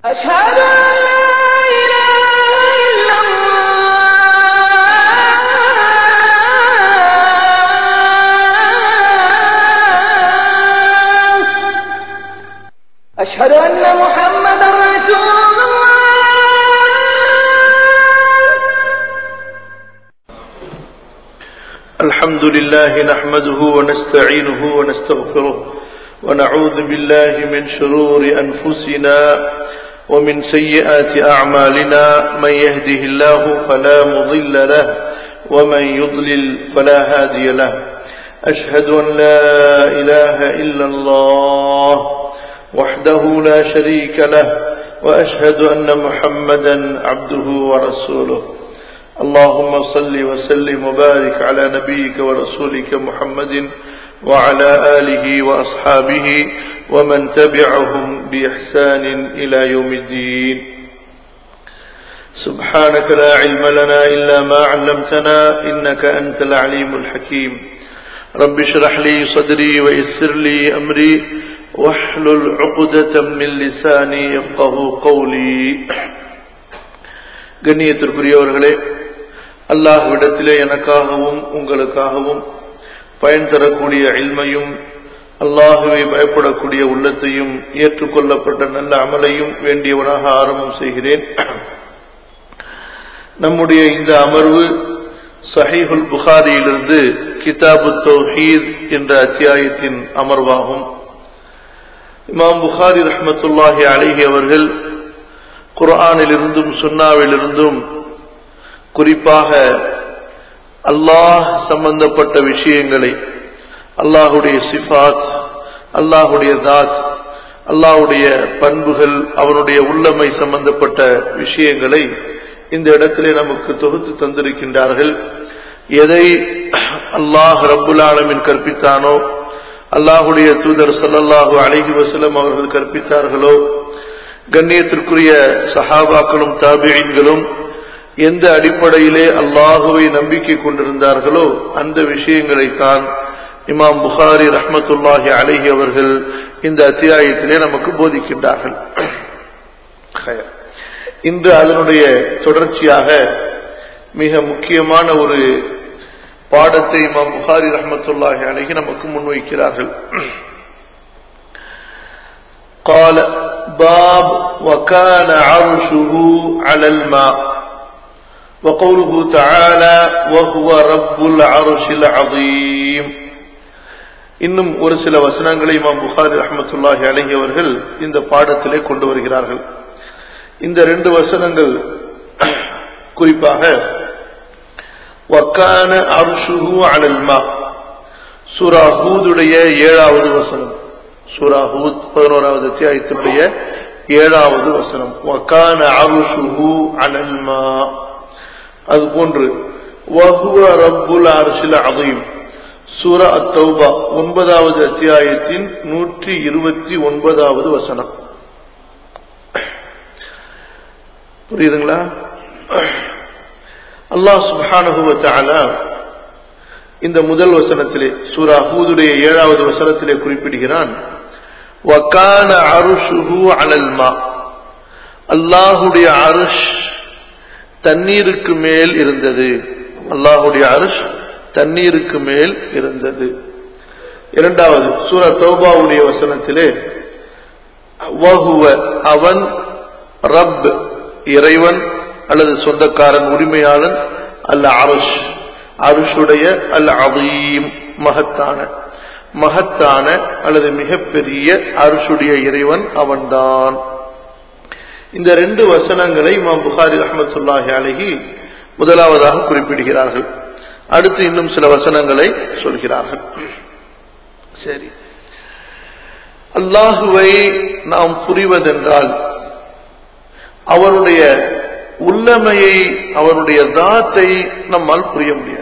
أشهد أن لا إله إلا الله أشهد أن محمدا رسول الله الحمد لله نحمده ونستعينه ونستغفره ونعوذ بالله من شرور أنفسنا ومن سيئات أعمالنا من يهده الله فلا مضل له ومن يضلل فلا هادي له أشهد أن لا إله إلا الله وحده لا شريك له وأشهد أن محمدا عبده ورسوله اللهم صل وسلم وبارك على نبيك ورسولك محمد وعلى آله وأصحابه ومن تبعهم بإحسان إلى يوم الدين سبحانك لا علم لنا إلا ما علمتنا إنك أنت العليم الحكيم رب اشرح لي صدري ويسر لي أمري واحلل عقدة من لساني يفقه قولي கண்ணியத்திற்குரியவர்களே அல்லாஹ்விடத்திலே எனக்காகவும் உங்களுக்காகவும் பயன் தரக்கூடிய இல்மையும் அல்லாஹுவை பயப்படக்கூடிய உள்ளத்தையும் ஏற்றுக்கொள்ளப்பட்ட நல்ல அமலையும் வேண்டியவனாக ஆரம்பம் செய்கிறேன் நம்முடைய இந்த அமர்வு சஹீஹுல் புகாரியிலிருந்து கிதாபு தௌஹீத் என்ற அத்தியாயத்தின் அமர்வாகும் இமாம் புகாரி ரஹ்மத்துல்லாஹி அலிஹி அவர்கள் குர்ஆனிலிருந்தும் சுன்னாவிலிருந்தும் குறிப்பாக அல்லாஹ் சம்பந்தப்பட்ட விஷயங்களை அல்லாஹுடைய சிஃபாத் அல்லாஹுடைய தாத் அல்லாஹுடைய பண்புகள் அவனுடைய உள்ளமை சம்பந்தப்பட்ட விஷயங்களை இந்த இடத்திலே நமக்கு தொகுத்து தந்திருக்கின்றார்கள் எதை அல்லாஹ் ரப்புல் ஆலமின் கற்பித்தானோ அல்லாஹுடைய தூதர் சல்லல்லாஹு அலைஹி வஸல்லம் அவர்கள் கற்பித்தார்களோ கண்ணியத்திற்குரிய சஹாபாக்களும் தாபியங்களும் எந்த அடிப்படையிலே அல்லாஹுவை நம்பிக்கை கொண்டிருந்தார்களோ அந்த விஷயங்களைத்தான் இமாம் புகாரி ரஹ்மத்துல்லாஹி அலைஹி அவர்கள் இந்த அத்தியாயத்திலே நமக்கு போதிக்கின்றார்கள் இன்று அதனுடைய தொடர்ச்சியாக மிக முக்கியமான ஒரு பாடத்தை இமாம் புகாரி ரஹ்மத்துல்லாஹி அலைஹி நமக்கு முன்வைக்கிறார்கள் قال باب وكان عرشه على الماء وقوله تعالى وهو رب العرش العظيم இன்னும் ஒரு சில வசனங்களை இமாம் புகாரி ரஹமத்துல்லாஹி அலஹி அவர்கள் இந்த பாடத்திலே கொண்டு வருகிறார்கள் இந்த ரெண்டு வசனங்கள் குறிப்பாக வக்கான அர்ஷுஹு அலல்மா சூரா ஹூதுடைய ஏழாவது வசனம் சூரா ஹூத் பதினோராவது அத்தியாயத்தினுடைய ஏழாவது வசனம் வக்கான அருஷுஹு அனல்மா அது போன்று வஹுவ ரப்புல் அர்ஷில் அதீம் சூரா அத்தௌபா ஒன்பதாவது அத்தியாயத்தின் நூற்றி இருபத்தி ஒன்பதாவது வசனம் புரியுதுங்களா அல்லாஹ் சுபானுவத்தால இந்த முதல் வசனத்திலே சூரா ஹூதுடைய ஏழாவது வசனத்திலே குறிப்பிடுகிறான் வக்கான அருஷுஹு அலல்மா அல்லாஹுடைய அருஷ் தண்ணீருக்கு மேல் இருந்தது அல்லாஹுடைய அருஷ் தண்ணீருக்கு மேல் இருந்தது இரண்டாவது சூர தௌபாவுடைய வசனத்திலே வஹுவ அவன் ரப் இறைவன் அல்லது சொந்தக்காரன் உரிமையாளன் அல்ல அருஷ் அருஷுடைய அல் அதீம் மகத்தான மகத்தான அல்லது மிகப்பெரிய அருஷுடைய இறைவன் அவன்தான் இந்த ரெண்டு வசனங்களை இமாம் புகாரி அஹமது சொல்லாஹி அழகி முதலாவதாக குறிப்பிடுகிறார்கள் அடுத்து இன்னும் சில வசனங்களை சொல்கிறார்கள் சரி அல்லாஹுவை நாம் புரிவதென்றால் அவருடைய உள்ளமையை அவருடைய தாத்தை நம்மால் புரிய முடியாது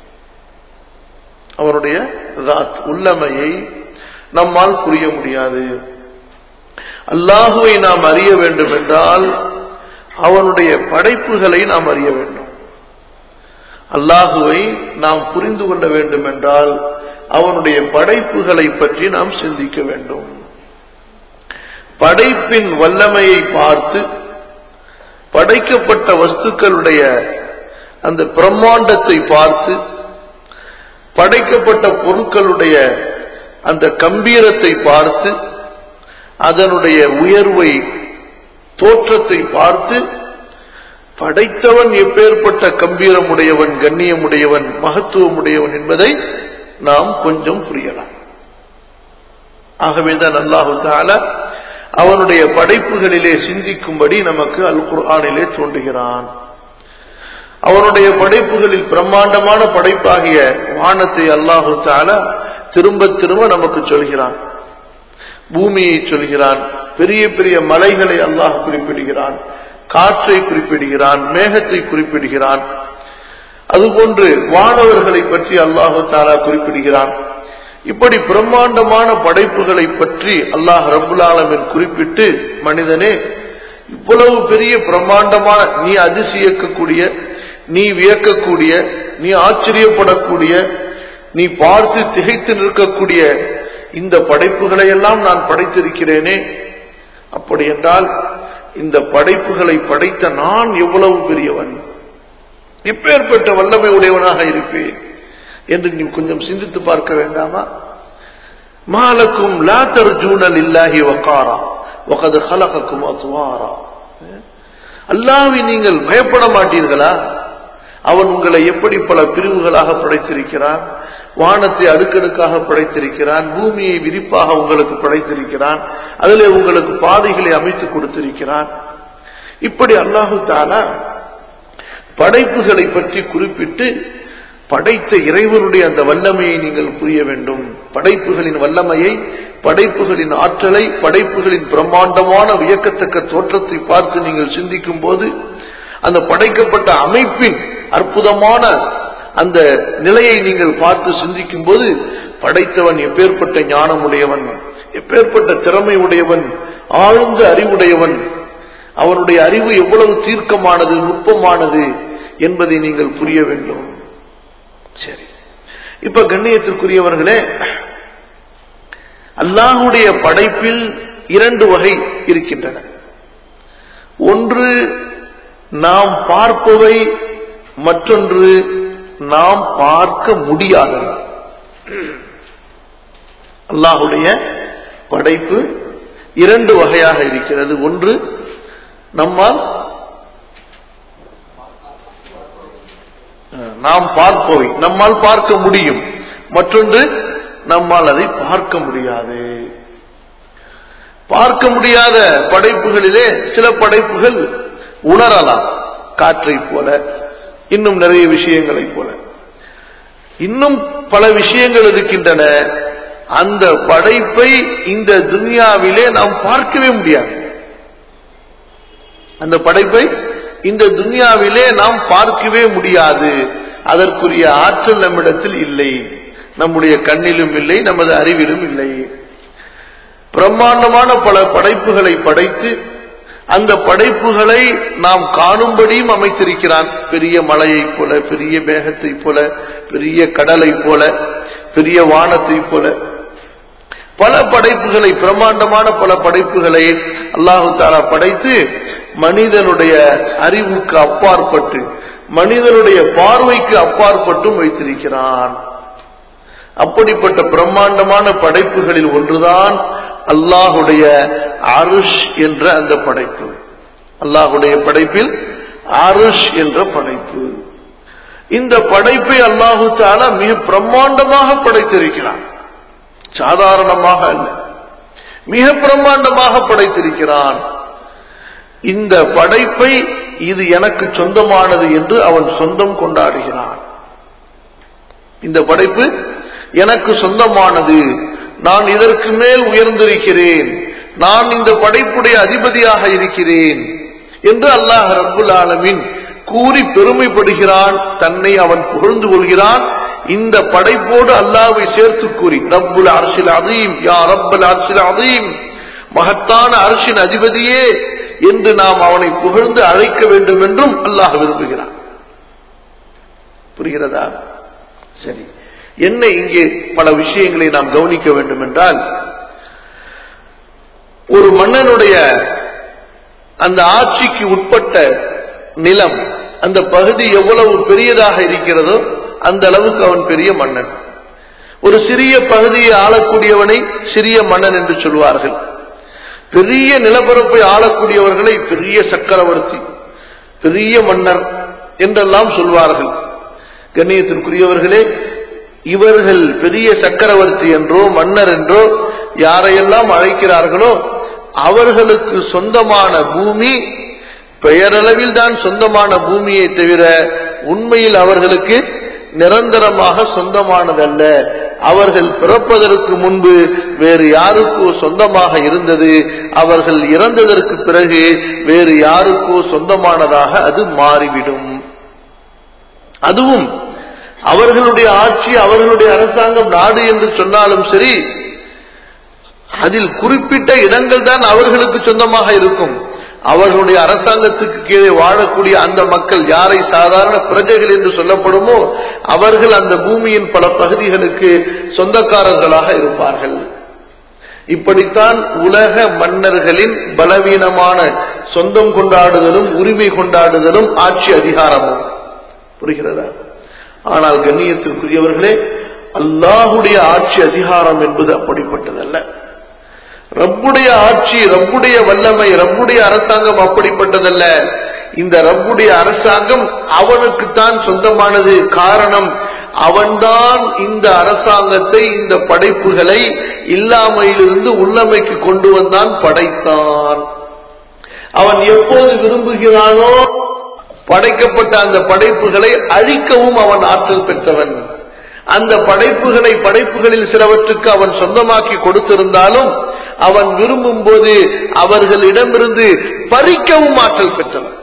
அவருடைய தாத் உள்ளமையை நம்மால் புரிய முடியாது அல்லாஹுவை நாம் அறிய வேண்டும் என்றால் அவனுடைய படைப்புகளை நாம் அறிய வேண்டும் அல்லாஹுவை நாம் புரிந்து கொள்ள வேண்டும் என்றால் அவனுடைய படைப்புகளை பற்றி நாம் சிந்திக்க வேண்டும் படைப்பின் வல்லமையை பார்த்து படைக்கப்பட்ட வஸ்துக்களுடைய அந்த பிரம்மாண்டத்தை பார்த்து படைக்கப்பட்ட பொருட்களுடைய அந்த கம்பீரத்தை பார்த்து அதனுடைய உயர்வை தோற்றத்தை பார்த்து படைத்தவன் எப்பேற்பட்ட கம்பீரமுடையவன் கண்ணியமுடையவன் மகத்துவமுடையவன் என்பதை நாம் கொஞ்சம் புரியலாம் ஆகவேதான் அல்லாஹு தாலா அவனுடைய படைப்புகளிலே சிந்திக்கும்படி நமக்கு அல் குர்ஆனிலே தோன்றுகிறான் அவனுடைய படைப்புகளில் பிரம்மாண்டமான படைப்பாகிய வானத்தை அல்லாஹு தாலா திரும்ப திரும்ப நமக்கு சொல்கிறான் பூமியை சொல்கிறான் பெரிய பெரிய மலைகளை அல்லாஹ் குறிப்பிடுகிறான் காற்றை குறிப்பிடுகிறான் மேகத்தை குறிப்பிடுகிறான் அதுபோன்று வானவர்களை பற்றி அல்லாஹு தாலா குறிப்பிடுகிறான் இப்படி பிரம்மாண்டமான படைப்புகளை பற்றி அல்லாஹ் ரபுல் ஆலமின் குறிப்பிட்டு மனிதனே இவ்வளவு பெரிய பிரம்மாண்டமான நீ அதிசயிக்கக்கூடிய நீ வியக்கக்கூடிய நீ ஆச்சரியப்படக்கூடிய நீ பார்த்து திகைத்து நிற்கக்கூடிய இந்த படைப்புகளை எல்லாம் நான் படைத்திருக்கிறேனே அப்படி என்றால் இந்த படைப்புகளை படைத்த நான் எவ்வளவு பெரியவன் இப்பேற்பட்ட வல்லமை உடையவனாக இருப்பேன் என்று நீ கொஞ்சம் சிந்தித்து பார்க்க வேண்டாமா மாலக்கும் லா தர்ஜூனல் இல்லாஹி வக்காரா வகது ஹலகக்கும் அசுவாரா அல்லாவை நீங்கள் பயப்பட மாட்டீர்களா அவன் உங்களை எப்படி பல பிரிவுகளாக படைத்திருக்கிறான் வானத்தை அடுக்கடுக்காக படைத்திருக்கிறான் பூமியை விரிப்பாக உங்களுக்கு படைத்திருக்கிறான் அதிலே உங்களுக்கு பாதைகளை அமைத்து கொடுத்திருக்கிறான் இப்படி அல்லாஹு தாலா படைப்புகளை பற்றி குறிப்பிட்டு படைத்த இறைவனுடைய அந்த வல்லமையை நீங்கள் புரிய வேண்டும் படைப்புகளின் வல்லமையை படைப்புகளின் ஆற்றலை படைப்புகளின் பிரம்மாண்டமான வியக்கத்தக்க தோற்றத்தை பார்த்து நீங்கள் சிந்திக்கும் போது அந்த படைக்கப்பட்ட அமைப்பின் அற்புதமான அந்த நிலையை நீங்கள் பார்த்து சிந்திக்கும் போது படைத்தவன் எப்பேற்பட்ட ஞானமுடையவன் எப்பேற்பட்ட திறமை உடையவன் ஆழ்ந்த அறிவுடையவன் அவனுடைய அறிவு எவ்வளவு தீர்க்கமானது நுட்பமானது என்பதை நீங்கள் புரிய வேண்டும் சரி இப்ப கண்ணியத்திற்குரியவர்களே அல்லாஹுடைய படைப்பில் இரண்டு வகை இருக்கின்றன ஒன்று நாம் பார்ப்பவை மற்றொன்று நாம் பார்க்க முடியாதவை அல்லாஹுடைய படைப்பு இரண்டு வகையாக இருக்கிறது ஒன்று நம்மால் நாம் பார்ப்பவை நம்மால் பார்க்க முடியும் மற்றொன்று நம்மால் அதை பார்க்க முடியாது பார்க்க முடியாத படைப்புகளிலே சில படைப்புகள் உணரலாம் காற்றை போல இன்னும் நிறைய விஷயங்களை போல இன்னும் பல விஷயங்கள் இருக்கின்றன அந்த படைப்பை இந்த துன்யாவிலே நாம் பார்க்கவே முடியாது அந்த படைப்பை இந்த துன்யாவிலே நாம் பார்க்கவே முடியாது அதற்குரிய ஆற்றல் நம்மிடத்தில் இல்லை நம்முடைய கண்ணிலும் இல்லை நமது அறிவிலும் இல்லை பிரம்மாண்டமான பல படைப்புகளை படைத்து அந்த படைப்புகளை நாம் காணும்படியும் அமைத்திருக்கிறான் பெரிய மலையைப் போல பெரிய மேகத்தை போல பெரிய கடலை போல பெரிய வானத்தை போல பல படைப்புகளை பிரம்மாண்டமான பல படைப்புகளை அல்லாஹு தாலா படைத்து மனிதனுடைய அறிவுக்கு அப்பாற்பட்டு மனிதனுடைய பார்வைக்கு அப்பாற்பட்டும் வைத்திருக்கிறான் அப்படிப்பட்ட பிரம்மாண்டமான படைப்புகளில் ஒன்றுதான் அல்லாஹுடைய அருஷ் என்ற அந்த படைப்பு அல்லாஹுடைய படைப்பில் அருஷ் என்ற படைப்பு இந்த படைப்பை அல்லாஹு தாலா மிக பிரம்மாண்டமாக படைத்திருக்கிறான் சாதாரணமாக அல்ல மிக பிரம்மாண்டமாக படைத்திருக்கிறான் இந்த படைப்பை இது எனக்கு சொந்தமானது என்று அவன் சொந்தம் கொண்டாடுகிறான் இந்த படைப்பு எனக்கு சொந்தமானது நான் இதற்கு மேல் உயர்ந்திருக்கிறேன் நான் இந்த படைப்புடைய அதிபதியாக இருக்கிறேன் என்று அல்லாஹ் ரப்புல் ஆலமின் கூறி பெருமைப்படுகிறான் தன்னை அவன் புகழ்ந்து கொள்கிறான் இந்த படைப்போடு அல்லாவை சேர்த்து கூறி ரப்புல் அரசில் அதீம் யா ரப்பல் அரசில் அதீம் மகத்தான அரசின் அதிபதியே என்று நாம் அவனை புகழ்ந்து அழைக்க வேண்டும் என்றும் அல்லாஹ் விரும்புகிறான் புரிகிறதா சரி என்ன இங்கே பல விஷயங்களை நாம் கவனிக்க வேண்டும் என்றால் ஒரு மன்னனுடைய அந்த ஆட்சிக்கு உட்பட்ட நிலம் அந்த பகுதி எவ்வளவு பெரியதாக இருக்கிறதோ அந்த அளவுக்கு அவன் பெரிய மன்னன் ஒரு சிறிய பகுதியை ஆளக்கூடியவனை சிறிய மன்னன் என்று சொல்வார்கள் பெரிய நிலப்பரப்பை ஆளக்கூடியவர்களை பெரிய சக்கரவர்த்தி பெரிய மன்னர் என்றெல்லாம் சொல்வார்கள் கண்ணியத்திற்குரியவர்களே இவர்கள் பெரிய சக்கரவர்த்தி என்றோ மன்னர் என்றோ யாரையெல்லாம் அழைக்கிறார்களோ அவர்களுக்கு சொந்தமான பூமி பெயரளவில் தான் சொந்தமான பூமியை தவிர உண்மையில் அவர்களுக்கு நிரந்தரமாக சொந்தமானதல்ல அவர்கள் பிறப்பதற்கு முன்பு வேறு யாருக்கோ சொந்தமாக இருந்தது அவர்கள் இறந்ததற்கு பிறகு வேறு யாருக்கோ சொந்தமானதாக அது மாறிவிடும் அதுவும் அவர்களுடைய ஆட்சி அவர்களுடைய அரசாங்கம் நாடு என்று சொன்னாலும் சரி அதில் குறிப்பிட்ட இடங்கள் தான் அவர்களுக்கு சொந்தமாக இருக்கும் அவர்களுடைய அரசாங்கத்துக்கு கீழே வாழக்கூடிய அந்த மக்கள் யாரை சாதாரண பிரஜைகள் என்று சொல்லப்படுமோ அவர்கள் அந்த பூமியின் பல பகுதிகளுக்கு சொந்தக்காரர்களாக இருப்பார்கள் இப்படித்தான் உலக மன்னர்களின் பலவீனமான சொந்தம் கொண்டாடுதலும் உரிமை கொண்டாடுதலும் ஆட்சி அதிகாரமும் புரிகிறதா ஆனால் கண்ணியத்திற்குரியவர்களே அல்லாஹுடைய ஆட்சி அதிகாரம் என்பது அப்படிப்பட்டதல்ல ரப்புடைய ஆட்சி ரப்புடைய வல்லமை ரப்புடைய அரசாங்கம் அப்படிப்பட்டதல்ல இந்த ரப்புடைய அரசாங்கம் அவனுக்குத்தான் சொந்தமானது காரணம் அவன்தான் இந்த அரசாங்கத்தை இந்த படைப்புகளை இல்லாமையிலிருந்து உள்ளமைக்கு கொண்டு வந்தான் படைத்தான் அவன் எப்போது விரும்புகிறானோ படைக்கப்பட்ட அந்த படைப்புகளை அழிக்கவும் அவன் ஆற்றல் பெற்றவன் அந்த படைப்புகளை படைப்புகளில் சிலவற்றுக்கு அவன் சொந்தமாக்கி கொடுத்திருந்தாலும் அவன் விரும்பும் போது அவர்களிடமிருந்து பறிக்கவும் ஆற்றல் பெற்றவன்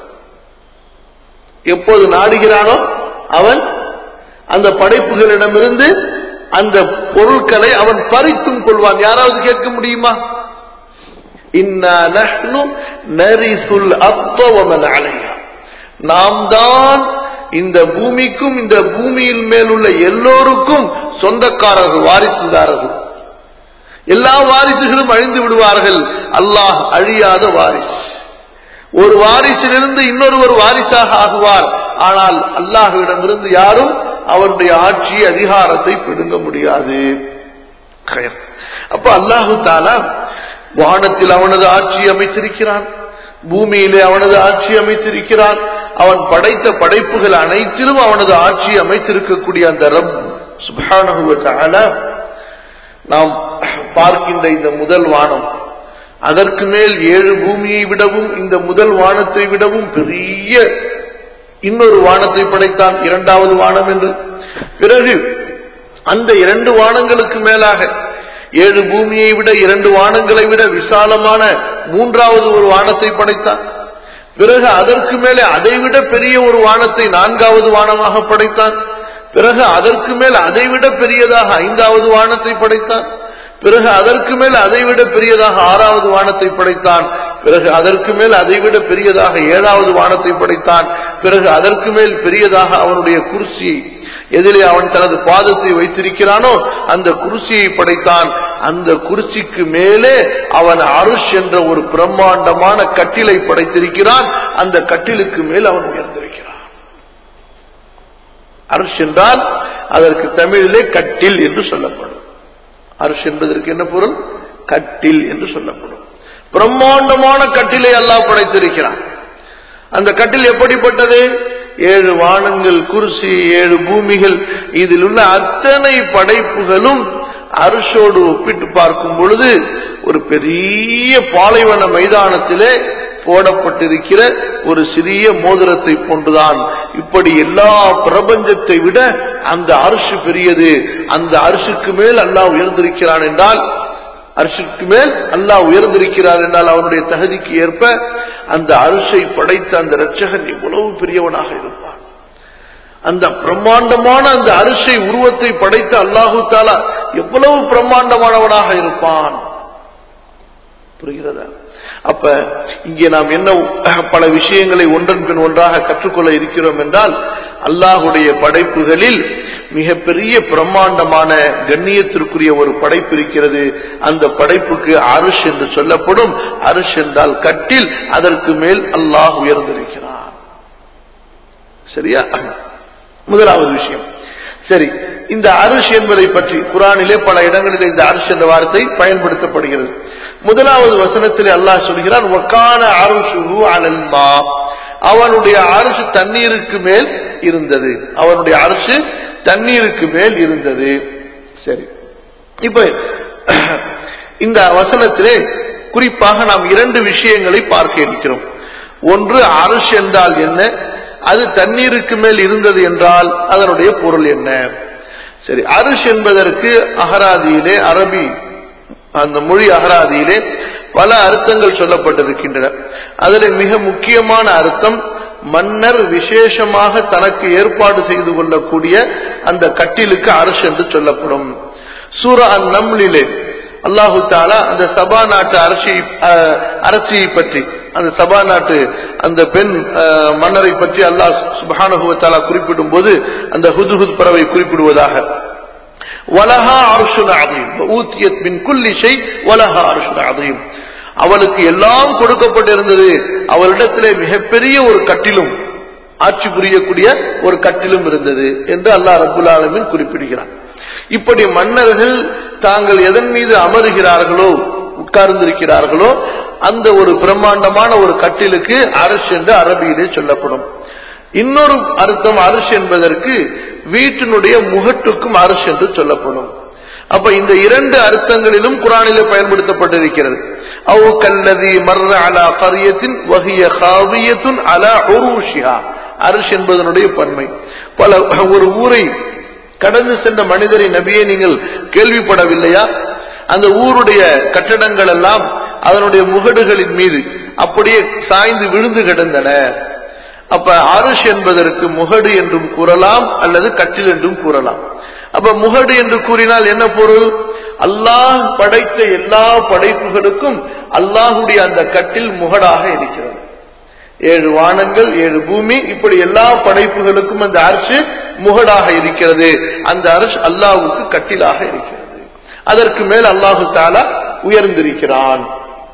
எப்போது நாடுகிறானோ அவன் அந்த படைப்புகளிடமிருந்து அந்த பொருட்களை அவன் பறித்தும் கொள்வான் யாராவது கேட்க முடியுமா இன்னா நஹ்னு நரிசுல் அர்த வமன் அலைஹா நாம் தான் இந்த பூமிக்கும் இந்த பூமியின் மேலுள்ள எல்லோருக்கும் சொந்தக்காரர்கள் வாரிசுதாரர்கள் எல்லா வாரிசுகளும் அழிந்து விடுவார்கள் அல்லாஹ் அழியாத வாரிசு ஒரு வாரிசிலிருந்து இன்னொருவர் வாரிசாக ஆகுவார் ஆனால் அல்லாஹுவிடமிருந்து யாரும் அவருடைய ஆட்சி அதிகாரத்தை பிடுங்க முடியாது கயர். அப்ப அல்லாஹு தாலா வானத்தில் அவனது ஆட்சி அமைத்திருக்கிறான் பூமியிலே அவனது ஆட்சி அமைத்திருக்கிறான் அவன் படைத்த படைப்புகள் அனைத்திலும் அவனது ஆட்சி அமைத்திருக்கக்கூடிய அந்த ரப் சுப்ஹானஹு வ தஆலா நாம் பார்க்கின்ற இந்த முதல் வானம் அதற்கு மேல் ஏழு பூமியை விடவும் இந்த முதல் வானத்தை விடவும் பெரிய இன்னொரு வானத்தை படைத்தான் இரண்டாவது வானம் என்று பிறகு அந்த இரண்டு வானங்களுக்கு மேலாக ஏழு பூமியை விட இரண்டு வானங்களை விட விசாலமான மூன்றாவது ஒரு வானத்தை படைத்தான் பிறகு அதற்கு மேலே அதைவிட பெரிய ஒரு வானத்தை நான்காவது வானமாக படைத்தான் பிறகு அதற்கு மேல் அதைவிட பெரியதாக ஐந்தாவது வானத்தை படைத்தான் பிறகு அதற்கு மேல் அதைவிட பெரியதாக ஆறாவது வானத்தை படைத்தான் பிறகு அதற்கு மேல் அதைவிட பெரியதாக ஏழாவது வானத்தை படைத்தான் பிறகு அதற்கு மேல் பெரியதாக அவனுடைய குர்சியை எதிலே அவன் தனது பாதத்தை வைத்திருக்கிறானோ அந்த குருசியை படைத்தான் அந்த குருசிக்கு மேலே அவன் அருஷ் என்ற ஒரு பிரம்மாண்டமான கட்டிலை படைத்திருக்கிறான் அந்த கட்டிலுக்கு மேல் அவன் உயர்ந்திருக்கிறான் அருஷ் என்றால் அதற்கு தமிழிலே கட்டில் என்று சொல்லப்படும் அருஷ் என்பதற்கு என்ன பொருள் கட்டில் என்று சொல்லப்படும் பிரம்மாண்டமான கட்டிலை அல்லாஹ் படைத்திருக்கிறான் அந்த கட்டில் எப்படிப்பட்டது ஏழு வானங்கள் குருசி ஏழு பூமிகள் இதில் உள்ள அத்தனை படைப்புகளும் அரிசோடு ஒப்பிட்டு பார்க்கும் பொழுது ஒரு பெரிய பாலைவன மைதானத்திலே போடப்பட்டிருக்கிற ஒரு சிறிய மோதிரத்தை போன்றுதான் இப்படி எல்லா பிரபஞ்சத்தை விட அந்த அரிசு பெரியது அந்த அரிசுக்கு மேல் அல்லாஹ் உயர்ந்திருக்கிறான் என்றால் அரிசுக்கு மேல் அல்லாஹ் உயர்ந்திருக்கிறார் என்றால் அவனுடைய தகுதிக்கு ஏற்ப அந்த அரிசை படைத்த அந்த இரட்சகன் எவ்வளவு பெரியவனாக இருப்பான் அந்த பிரம்மாண்டமான அந்த அரிசை உருவத்தை படைத்த அல்லாஹு தாலா எவ்வளவு பிரம்மாண்டமானவனாக இருப்பான் புரிகிறதா அப்ப இங்கே நாம் என்ன பல விஷயங்களை ஒன்றன் பின் ஒன்றாக கற்றுக்கொள்ள இருக்கிறோம் என்றால் அல்லாஹுடைய படைப்புகளில் மிகப்பெரிய பிரம்மாண்டமான கண்ணியத்திற்குரிய ஒரு படைப்பு இருக்கிறது அந்த படைப்புக்கு அரிஷ் என்று சொல்லப்படும் அரிஷ் என்றால் கட்டில் அதற்கு மேல் அல்லாஹ் உயர்ந்திருக்கிறான் சரியா முதலாவது விஷயம் சரி இந்த அரிஷ் என்பதை பற்றி குரானிலே பல இடங்களில் இந்த அரிஷ் என்ற வார்த்தை பயன்படுத்தப்படுகிறது முதலாவது வசனத்தில் அல்லாஹ் சொல்கிறான் ஒக்கான அருஷுகு அலல்மா அவனுடைய அரசு தண்ணீருக்கு மேல் இருந்தது அவனுடைய அரசு தண்ணீருக்கு மேல் இருந்தது சரி இப்ப இந்த வசனத்திலே குறிப்பாக நாம் இரண்டு விஷயங்களை பார்க்க இருக்கிறோம் ஒன்று அரசு என்றால் என்ன அது தண்ணீருக்கு மேல் இருந்தது என்றால் அதனுடைய பொருள் என்ன சரி அரிஷ் என்பதற்கு அகராதியிலே அரபி அந்த மொழி அகராதியிலே பல அர்த்தங்கள் சொல்லப்பட்டிருக்கின்றன அதில் மிக முக்கியமான அர்த்தம் மன்னர் விசேஷமாக தனக்கு ஏற்பாடு செய்து கொள்ளக்கூடிய அந்த கட்டிலுக்கு அரசு என்று சொல்லப்படும் சூர அந்நம்லிலே அல்லாஹு தாலா அந்த சபா நாட்டு அரசி அரசியை பற்றி அந்த சபா நாட்டு அந்த பெண் மன்னரை பற்றி அல்லாஹ் சுபானுகுவத்தாலா குறிப்பிடும் போது அந்த ஹுதுஹுத் பறவை குறிப்பிடுவதாக வலஹா அருஷுன் அதீம் ஊத்தியத் மின் குல்லி ஷை வலஹா அருஷுன் அதீம் அவளுக்கு எல்லாம் கொடுக்கப்பட்டிருந்தது அவளிடத்திலே மிகப்பெரிய ஒரு கட்டிலும் ஆட்சி புரியக்கூடிய ஒரு கட்டிலும் இருந்தது என்று அல்லாஹ் ரபுல் ஆலமின் குறிப்பிடுகிறார் இப்படி மன்னர்கள் தாங்கள் எதன் மீது அமருகிறார்களோ உட்கார்ந்திருக்கிறார்களோ அந்த ஒரு பிரம்மாண்டமான ஒரு கட்டிலுக்கு அரசு என்று அரபியிலே சொல்லப்படும் இன்னொரு அர்த்தம் அரசு என்பதற்கு வீட்டினுடைய முகட்டுக்கும் அரசு என்று சொல்லப்படும் அப்ப இந்த இரண்டு அர்த்தங்களிலும் குரானிலே பயன்படுத்தப்பட்டிருக்கிறது அவு கல்லதி மர்ற அலா கரியத்தின் வகிய காவியத்துன் அலா உருஷியா அரசு என்பதனுடைய பன்மை பல ஒரு ஊரை கடந்து சென்ற மனிதரை நபியை நீங்கள் கேள்விப்படவில்லையா அந்த ஊருடைய கட்டடங்கள் எல்லாம் அதனுடைய முகடுகளின் மீது அப்படியே சாய்ந்து விழுந்து கிடந்தன அப்ப அரிஷ் என்பதற்கு முகடு என்றும் கூறலாம் அல்லது கட்டில் என்றும் கூறலாம் அப்ப முகடு என்று கூறினால் என்ன பொருள் அல்லாஹ் படைத்த எல்லா படைப்புகளுக்கும் அல்லாஹுடைய அந்த கட்டில் முகடாக இருக்கிறது ஏழு வானங்கள் ஏழு பூமி இப்படி எல்லா படைப்புகளுக்கும் அந்த அரசு முகடாக இருக்கிறது அந்த அரசு அல்லாஹுக்கு கட்டிலாக இருக்கிறது அதற்கு மேல் அல்லாஹு தாலா உயர்ந்திருக்கிறான்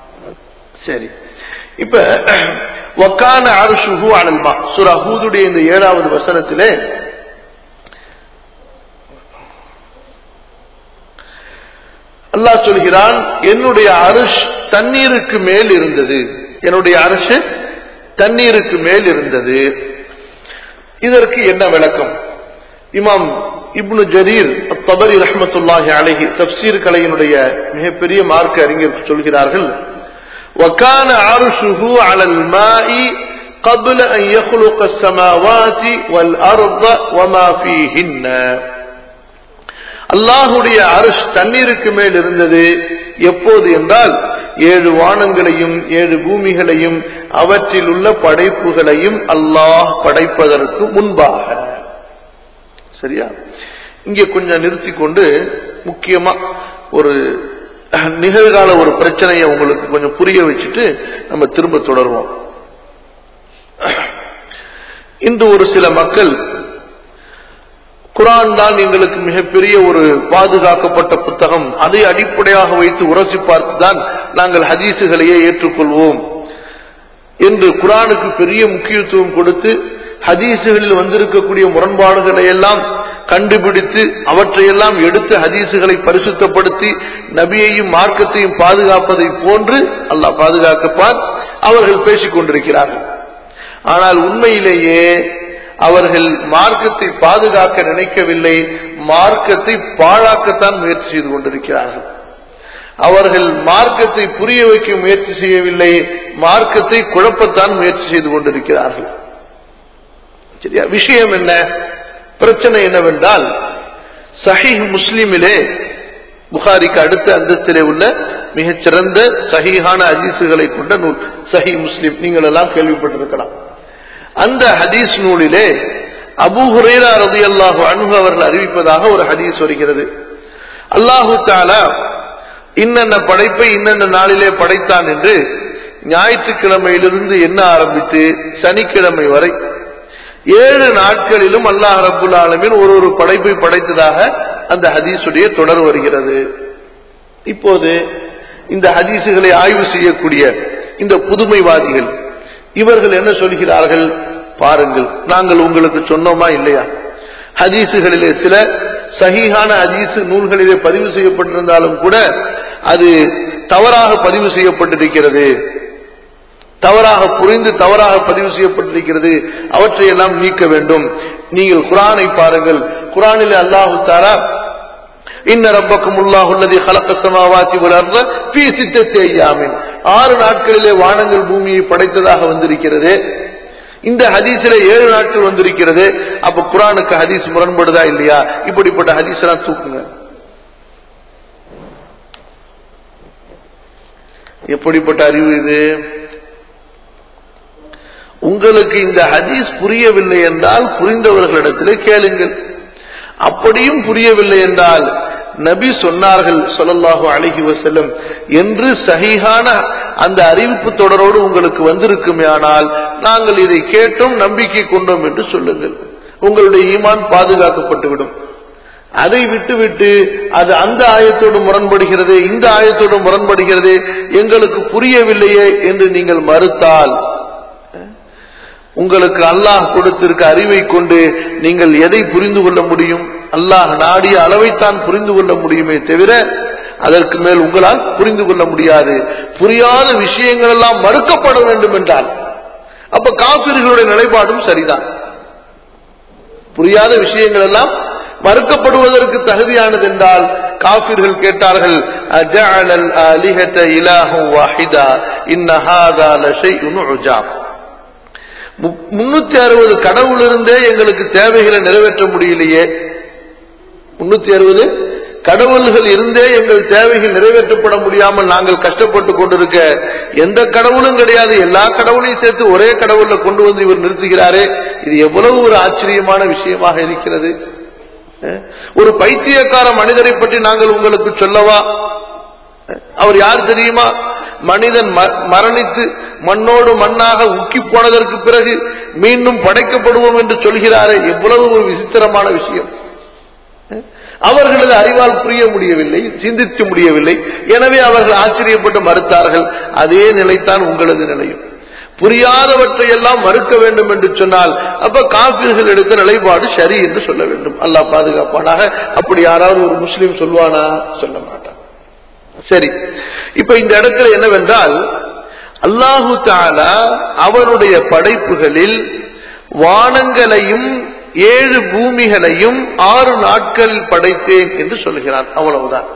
சரி இப்ப வக்கான அரசுஹு அனல்மா சுரா ஹூதுடைய இந்த ஏழாவது வசனத்திலே அல்லாஹ் சொல்கிறான் என்னுடைய அரிஷ் தண்ணீருக்கு மேல் இருந்தது என்னுடைய அரசு தண்ணீருக்கு மேல் இருந்தது இதற்கு என்ன விளக்கம் இமாம் இப்னு ஜரீர் தபரி ரஹமத்துல்லாஹி அலஹி தப்சீர் கலையினுடைய மிகப்பெரிய மார்க்க அறிஞர் சொல்கிறார்கள் وكان عرشه على الماء قبل أن يخلق السماوات والأرض وما فيهن அல்லாஹுடைய அரசு தண்ணீருக்கு மேல் இருந்தது எப்போது என்றால் ஏழு வானங்களையும் ஏழு பூமிகளையும் அவற்றில் உள்ள படைப்புகளையும் அல்லாஹ் படைப்பதற்கு முன்பாக சரியா இங்கே கொஞ்சம் நிறுத்தி கொண்டு முக்கியமா ஒரு நிகழ்கால ஒரு பிரச்சனையை உங்களுக்கு கொஞ்சம் புரிய வச்சுட்டு நம்ம திரும்ப தொடருவோம் இன்று ஒரு சில மக்கள் குரான் தான் எங்களுக்கு மிகப்பெரிய ஒரு பாதுகாக்கப்பட்ட புத்தகம் அதை அடிப்படையாக வைத்து உரசி பார்த்துதான் நாங்கள் ஹதீசுகளையே ஏற்றுக்கொள்வோம் என்று குரானுக்கு பெரிய முக்கியத்துவம் கொடுத்து ஹதீசுகளில் வந்திருக்கக்கூடிய முரண்பாடுகளை எல்லாம் கண்டுபிடித்து அவற்றையெல்லாம் எடுத்து ஹதீசுகளை பரிசுத்தப்படுத்தி நபியையும் மார்க்கத்தையும் பாதுகாப்பதை போன்று அல்லாஹ் பாதுகாக்கப்பார் அவர்கள் பேசிக் கொண்டிருக்கிறார்கள் ஆனால் உண்மையிலேயே அவர்கள் மார்க்கத்தை பாதுகாக்க நினைக்கவில்லை மார்க்கத்தை பாழாக்கத்தான் முயற்சி செய்து கொண்டிருக்கிறார்கள் அவர்கள் மார்க்கத்தை புரிய வைக்க முயற்சி செய்யவில்லை மார்க்கத்தை குழப்பத்தான் முயற்சி செய்து கொண்டிருக்கிறார்கள் சரியா விஷயம் என்ன பிரச்சனை என்னவென்றால் சஹீஹ் முஸ்லிமிலே புகாரிக்கு அடுத்த அந்தஸ்திலே உள்ள மிகச்சிறந்த சஹீஹான ஹதீசுகளை கொண்ட நூல் சஹி முஸ்லிம் நீங்கள் எல்லாம் கேள்விப்பட்டிருக்கலாம் அந்த ஹதீஸ் நூலிலே அபு ஹுரேரா ரதி அல்லாஹு அணுகு அவர்கள் அறிவிப்பதாக ஒரு ஹதீஸ் வருகிறது அல்லாஹு தாலா இன்னென்ன படைப்பை இன்னென்ன நாளிலே படைத்தான் என்று ஞாயிற்றுக்கிழமையிலிருந்து என்ன ஆரம்பித்து சனிக்கிழமை வரை ஏழு நாட்களிலும் அல்லாஹ் ரப்புல் ஆலமீன் ஒரு ஒரு படைப்பை படைத்ததாக அந்த ஹதீஸுடைய தொடர் வருகிறது இப்போது இந்த ஹதீசுகளை ஆய்வு செய்யக்கூடிய இந்த புதுமைவாதிகள் இவர்கள் என்ன சொல்கிறார்கள் பாருங்கள் நாங்கள் உங்களுக்கு சொன்னோமா இல்லையா ஹதீசுகளிலே சில சஹீஹான ஹதீஸ் நூல்களிலே பதிவு செய்யப்பட்டிருந்தாலும் கூட அது தவறாக பதிவு செய்யப்பட்டிருக்கிறது தவறாக புரிந்து தவறாக பதிவு செய்யப்பட்டிருக்கிறது அவற்றையெல்லாம் நீக்க வேண்டும் நீங்கள் குரானை பாருங்கள் குரானில் அல்லாஹு தாரா இன்ன ரப்பக்கும் உள்ளாஹுல்லதி கலக்க சமாவாத்தி வளர்ந்த பி சித்தத்தை ஐயாமின் ஆறு நாட்களிலே வானங்கள் பூமியை படைத்ததாக வந்திருக்கிறது இந்த ஹதீஸில ஏழு நாட்கள் வந்திருக்கிறது அப்ப குரானுக்கு ஹதீஸ் முரண்படுதா இல்லையா இப்படிப்பட்ட ஹதீஸ் எல்லாம் தூக்குங்க எப்படிப்பட்ட அறிவு இது உங்களுக்கு இந்த ஹதீஸ் புரியவில்லை என்றால் புரிந்தவர்களிடத்திலே கேளுங்கள் அப்படியும் புரியவில்லை என்றால் நபி சொன்னார்கள் சொல்லல்லாஹு அழகி வசல்லம் என்று சஹீஹான அந்த அறிவிப்பு தொடரோடு உங்களுக்கு வந்திருக்குமே ஆனால் நாங்கள் இதை கேட்டோம் நம்பிக்கை கொண்டோம் என்று சொல்லுங்கள் உங்களுடைய ஈமான் பாதுகாக்கப்பட்டுவிடும் அதை விட்டுவிட்டு அது அந்த ஆயத்தோடு முரண்படுகிறது இந்த ஆயத்தோடு முரண்படுகிறது எங்களுக்கு புரியவில்லையே என்று நீங்கள் மறுத்தால் உங்களுக்கு அல்லாஹ் கொடுத்திருக்க அறிவை கொண்டு நீங்கள் எதை புரிந்து கொள்ள முடியும் அல்லாஹ் நாடிய அளவைத்தான் புரிந்து கொள்ள முடியுமே தவிர அதற்கு மேல் உங்களால் புரிந்து கொள்ள முடியாது புரியாத விஷயங்கள் எல்லாம் மறுக்கப்பட வேண்டும் என்றால் அப்ப காபிர்களுடைய நிலைப்பாடும் சரிதான் புரியாத விஷயங்கள் எல்லாம் மறுக்கப்படுவதற்கு தகுதியானது என்றால் காபிர்கள் கேட்டார்கள் அஜஅலல் ஆலிஹத இலாஹு வாஹிதா இன்ன ஹாதா லஷைஉன் உஜாப் முன்னூத்தி அறுபது கடவுள் இருந்தே எங்களுக்கு தேவைகளை நிறைவேற்ற முடியலையே முன்னூத்தி அறுபது கடவுள்கள் இருந்தே எங்கள் தேவைகள் நிறைவேற்றப்பட முடியாமல் நாங்கள் கஷ்டப்பட்டு கொண்டிருக்க எந்த கடவுளும் கிடையாது எல்லா கடவுளையும் சேர்த்து ஒரே கடவுள்ல கொண்டு வந்து இவர் நிறுத்துகிறாரே இது எவ்வளவு ஒரு ஆச்சரியமான விஷயமாக இருக்கிறது ஒரு பைத்தியக்கார மனிதரை பற்றி நாங்கள் உங்களுக்கு சொல்லவா அவர் யார் தெரியுமா மனிதன் மரணித்து மண்ணோடு மண்ணாக உக்கி போனதற்கு பிறகு மீண்டும் படைக்கப்படுவோம் என்று சொல்கிறாரே எவ்வளவு ஒரு விசித்திரமான விஷயம் அவர்களது அறிவால் புரிய முடியவில்லை சிந்திக்க முடியவில்லை எனவே அவர்கள் ஆச்சரியப்பட்டு மறுத்தார்கள் அதே நிலைத்தான் உங்களது நிலையும் புரியாதவற்றை எல்லாம் மறுக்க வேண்டும் என்று சொன்னால் அப்ப காப்பீர்கள் எடுத்த நிலைப்பாடு சரி என்று சொல்ல வேண்டும் அல்லாஹ் பாதுகாப்பானாக அப்படி யாராவது ஒரு முஸ்லீம் சொல்வானா சொல்ல மாட்டான் சரி இப்ப இந்த இடத்துல என்னவென்றால் அல்லாஹு தாலா அவனுடைய படைப்புகளில் வானங்களையும் ஏழு பூமிகளையும் ஆறு நாட்களில் படைத்தேன் என்று சொல்கிறான் அவ்வளவுதான்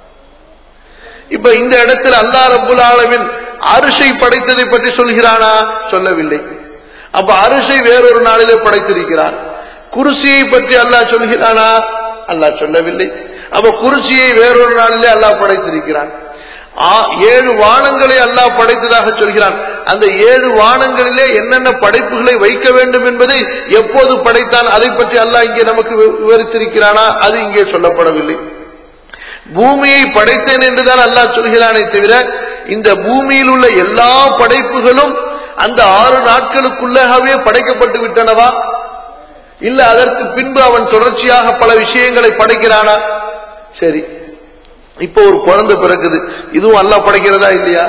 இப்ப இந்த இடத்தில் அல்லா ரபுல் ஆலமின் அரிசை படைத்ததை பற்றி சொல்கிறானா சொல்லவில்லை அப்ப அரிசை வேறொரு நாளிலே படைத்திருக்கிறான் குருசியை பற்றி அல்லாஹ் சொல்கிறானா அல்லாஹ் சொல்லவில்லை அப்ப குருசியை வேறொரு நாளிலே அல்லாஹ் படைத்திருக்கிறான் ஏழு வானங்களை அல்லாஹ் படைத்ததாக சொல்கிறான் அந்த ஏழு வானங்களிலே என்னென்ன படைப்புகளை வைக்க வேண்டும் என்பதை எப்போது படைத்தான் அதை பற்றி அல்லாஹ் இங்கே நமக்கு விவரித்திருக்கிறானா அது இங்கே சொல்லப்படவில்லை பூமியை படைத்தேன் என்றுதான் அல்லாஹ் சொல்கிறானே தவிர இந்த பூமியில் உள்ள எல்லா படைப்புகளும் அந்த ஆறு நாட்களுக்குள்ளாகவே படைக்கப்பட்டு விட்டனவா இல்ல அதற்கு பின்பு அவன் தொடர்ச்சியாக பல விஷயங்களை படைக்கிறானா சரி இப்போ ஒரு குழந்தை பிறக்குது இதுவும் அல்லா படைக்கிறதா இல்லையா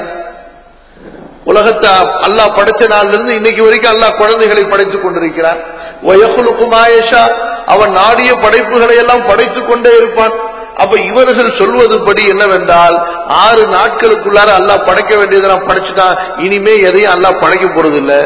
உலகத்தை அல்லாஹ் படைச்ச நாள்ல இருந்து இன்னைக்கு வரைக்கும் அல்லாஹ் குழந்தைகளை படைத்துக் கொண்டிருக்கிறான் வயகுலுக்குமாயஷா அவன் நாடிய படைப்புகளை எல்லாம் படைத்துக் கொண்டே இருப்பான் அப்ப இவர்கள் சொல்வது படி என்னவென்றால் ஆறு நாட்களுக்குள்ளார அல்லாஹ் படைக்க வேண்டியதெல்லாம் படைச்சுட்டான் இனிமே எதையும் அல்லாஹ் படைக்க போறது இல்ல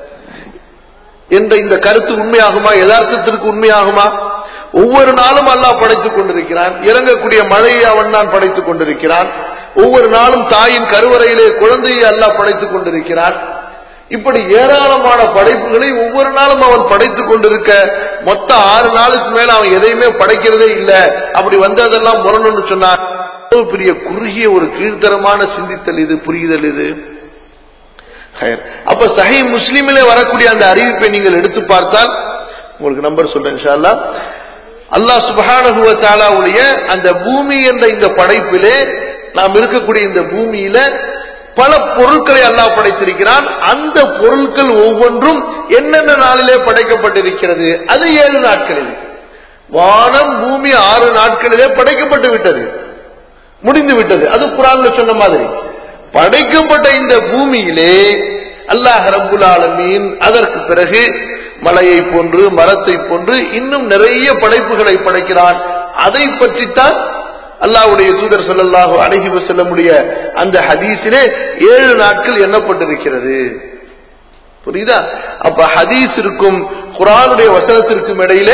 என்ற இந்த கருத்து உண்மையாகுமா யதார்த்தத்திற்கு உண்மையாகுமா ஒவ்வொரு நாளும் அல்லாஹ் படைத்துக் கொண்டிருக்கிறான் இறங்கக்கூடிய மழையை அவன் தான் படைத்துக் கொண்டிருக்கிறான் ஒவ்வொரு நாளும் தாயின் கருவறையிலே குழந்தையை அல்லாஹ் படைத்துக் கொண்டிருக்கிறான் இப்படி ஏராளமான படைப்புகளை ஒவ்வொரு நாளும் அவன் படைத்துக் கொண்டிருக்க மொத்த ஆறு நாளுக்கு மேல அவன் எதையுமே படைக்கிறதே இல்லை அப்படி வந்ததெல்லாம் முரணும்னு சொன்னான் பெரிய குறுகிய ஒரு கீழ்த்தரமான சிந்தித்தல் இது புரிதல் இது அப்ப சஹி முஸ்லிமிலே வரக்கூடிய அந்த அறிவிப்பை நீங்கள் எடுத்து பார்த்தால் உங்களுக்கு நம்பர் சொல்றேன் இன்ஷால்லா அல்லாஹ் சுபஹானஹுவ தாலாவுடைய அந்த பூமி என்ற இந்த படைப்பிலே நாம் இருக்கக்கூடிய இந்த பூமியில பல பொருட்களை அல்லாஹ் படைத்திருக்கிறான் அந்த பொருட்கள் ஒவ்வொன்றும் என்னென்ன நாளிலே படைக்கப்பட்டிருக்கிறது அது ஏழு நாட்களில் வானம் பூமி ஆறு நாட்களிலே படைக்கப்பட்டு விட்டது முடிந்து விட்டது அது குரான்ல சொன்ன மாதிரி படைக்கப்பட்ட இந்த பூமியிலே அல்லாஹ் ரப்புல் ஆலமீன் அதற்கு பிறகு மலையை போன்று மரத்தை போன்று இன்னும் நிறைய படைப்புகளை படைக்கிறான் அதை பற்றித்தான் அல்லாஹ்வுடைய தூதர் ஸல்லல்லாஹு அலைஹி வஸல்லமுடைய அந்த ஹதீஸிலே ஏழு நாட்கள் எண்ணப்பட்டிருக்கிறது புரியுதா அப்ப ஹதீஸ் இருக்கும் குரானுடைய வசனத்திற்கும் இடையிலே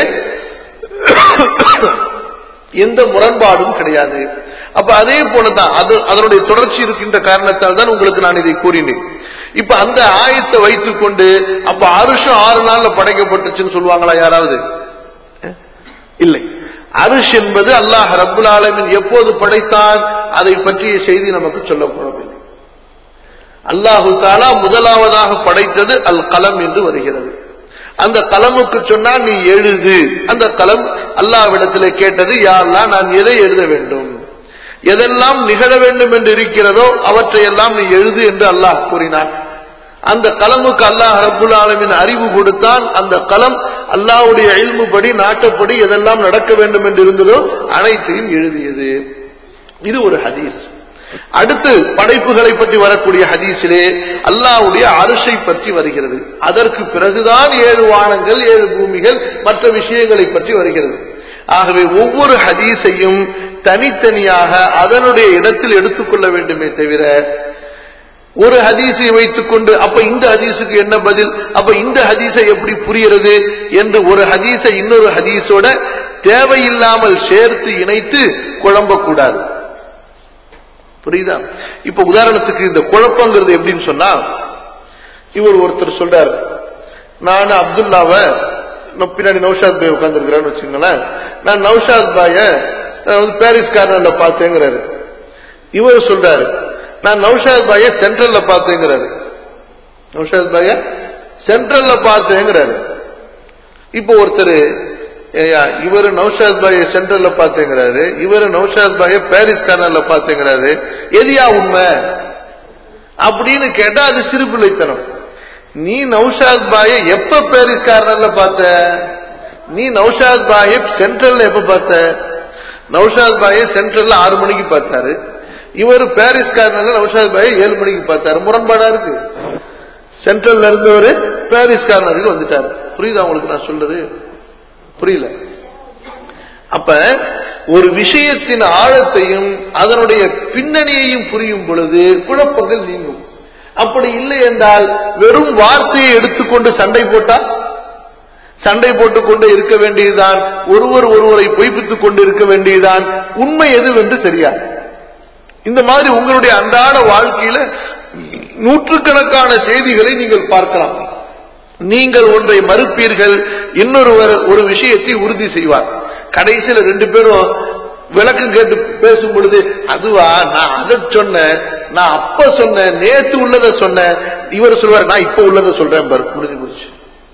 எந்த முரண்பாடும் கிடையாது அப்ப அதே போலதான் அது அதனுடைய தொடர்ச்சி இருக்கின்ற காரணத்தால் தான் உங்களுக்கு நான் இதை கூறினேன் இப்ப அந்த ஆயத்தை வைத்துக் கொண்டு அப்ப அருஷம் ஆறு நாள்ல படைக்கப்பட்டுச்சுன்னு சொல்லுவாங்களா யாராவது அஹ்? இல்லை அரிஷ் என்பது அல்லாஹ் ரப்புல் ஆலமீன் எப்போது படைத்தான் அதை பற்றிய செய்தி நமக்கு சொல்லப்படவில்லை அல்லாஹு தாலா முதலாவதாக படைத்தது அல் கலம் என்று வருகிறது அந்த கலமுக்கு சொன்னால் நீ எழுது அந்த கலம் அல்லாவிடத்திலே கேட்டது யா அல்லாஹ் நான் எதை எழுத வேண்டும் எதெல்லாம் நிகழ வேண்டும் என்று இருக்கிறதோ அவற்றையெல்லாம் நீ எழுது என்று அல்லாஹ் கூறினான் அந்த கலமுக்கு அல்லாஹ் ரப்புல் ஆலமின் அறிவு கொடுத்தான் அந்த கலம் அல்லாஹ்வுடைய இல்முபடி நாட்டப்படி எதெல்லாம் நடக்க வேண்டும் என்று இருந்ததோ அனைத்தையும் எழுதியது இது ஒரு ஹதீஸ் அடுத்து படைப்புகளை பற்றி வரக்கூடிய ஹதீஸிலே அல்லாஹ்வுடைய அரிசை பற்றி வருகிறது அதற்கு பிறகுதான் ஏழு வானங்கள் ஏழு பூமிகள் மற்ற விஷயங்களை பற்றி வருகிறது ஆகவே ஒவ்வொரு ஹதீஸையும் தனித்தனியாக அதனுடைய இடத்தில் எடுத்துக்கொள்ள வேண்டுமே தவிர ஒரு ஹதீஸை வைத்துக் கொண்டு அப்ப இந்த ஹதீஸுக்கு என்ன பதில் அப்ப இந்த ஹதீஸை எப்படி புரிகிறது என்று ஒரு ஹதீஸை இன்னொரு ஹதீஸோட தேவையில்லாமல் சேர்த்து இணைத்து குழம்பக்கூடாது புரியுதா இப்ப உதாரணத்துக்கு இந்த குழப்பங்கிறது எப்படின்னு சொன்னா இவர் ஒருத்தர் சொல்றார் நான் அப்துல்லாவை நான் பின்னாடி நௌஷாத் பாய் உட்காந்துருக்கிறேன்னு வச்சுங்களேன் நான் நௌஷாத் பாய நான் வந்து பாரிஸ் கார்னர்ல பார்த்தேங்கிறாரு இவர் சொல்றாரு நான் நௌஷாத் பாய சென்ட்ரல்ல பார்த்தேங்கிறாரு நௌஷாத் பாய சென்ட்ரல்ல பார்த்தேங்கிறாரு இப்போ ஒருத்தர் ஏய்யா, இவரு நௌஷாத் பாய சென்ட்ரல்ல பார்த்தேங்கிறாரு இவரு நௌஷாத் பாய பாரிஸ் கார்னர்ல பார்த்தேங்கிறாரு எதியா உண்மை அப்படின்னு கேட்டா அது சிறுபிள்ளைத்தனம் நீ நௌஷாத் பாய எப்ப பாரிஸ் கார்னர்ல பார்த்த நீ நௌஷாத் பாய சென்ட்ரல்ல எப்ப பார்த்த நௌஷாத் பாய சென்ட்ரல்ல ஆறு மணிக்கு பார்த்தாரு இவர் பாரிஸ் கார்னர்ல நௌஷாத் பாய ஏழு மணிக்கு பார்த்தாரு முரண்பாடா இருக்கு சென்ட்ரல்ல இருந்தவர் பாரிஸ் கார்னருக்கு வந்துட்டாரு புரியுதா உங்களுக்கு நான் சொல்றது புரியல அப்ப ஒரு விஷயத்தின் ஆழத்தையும் அதனுடைய பின்னணியையும் புரியும் பொழுது குழப்பங்கள் நீங்கும் அப்படி இல்லை என்றால் வெறும் வார்த்தையை எடுத்துக்கொண்டு சண்டை போட்டா சண்டை போட்டுக் கொண்டு இருக்க வேண்டியதுதான் ஒருவர் ஒருவரை பொய்ப்பித்துக் கொண்டு இருக்க வேண்டியதுதான் உண்மை எதுவென்று தெரியாது இந்த மாதிரி உங்களுடைய அன்றாட வாழ்க்கையில நூற்றுக்கணக்கான செய்திகளை நீங்கள் பார்க்கலாம் நீங்கள் ஒன்றை மறுப்பீர்கள் இன்னொருவர் ஒரு விஷயத்தை உறுதி செய்வார் கடைசியில ரெண்டு பேரும் விளக்கம் கேட்டு பேசும் பொழுது அதுவா நான் அதை சொன்னேன் நான் அப்ப சொன்னேன் நேத்து உள்ளதை சொன்னேன் இவர் சொல்வார் நான் இப்ப உள்ளதை சொல்றேன் பாரு முடிஞ்சு முடிச்சு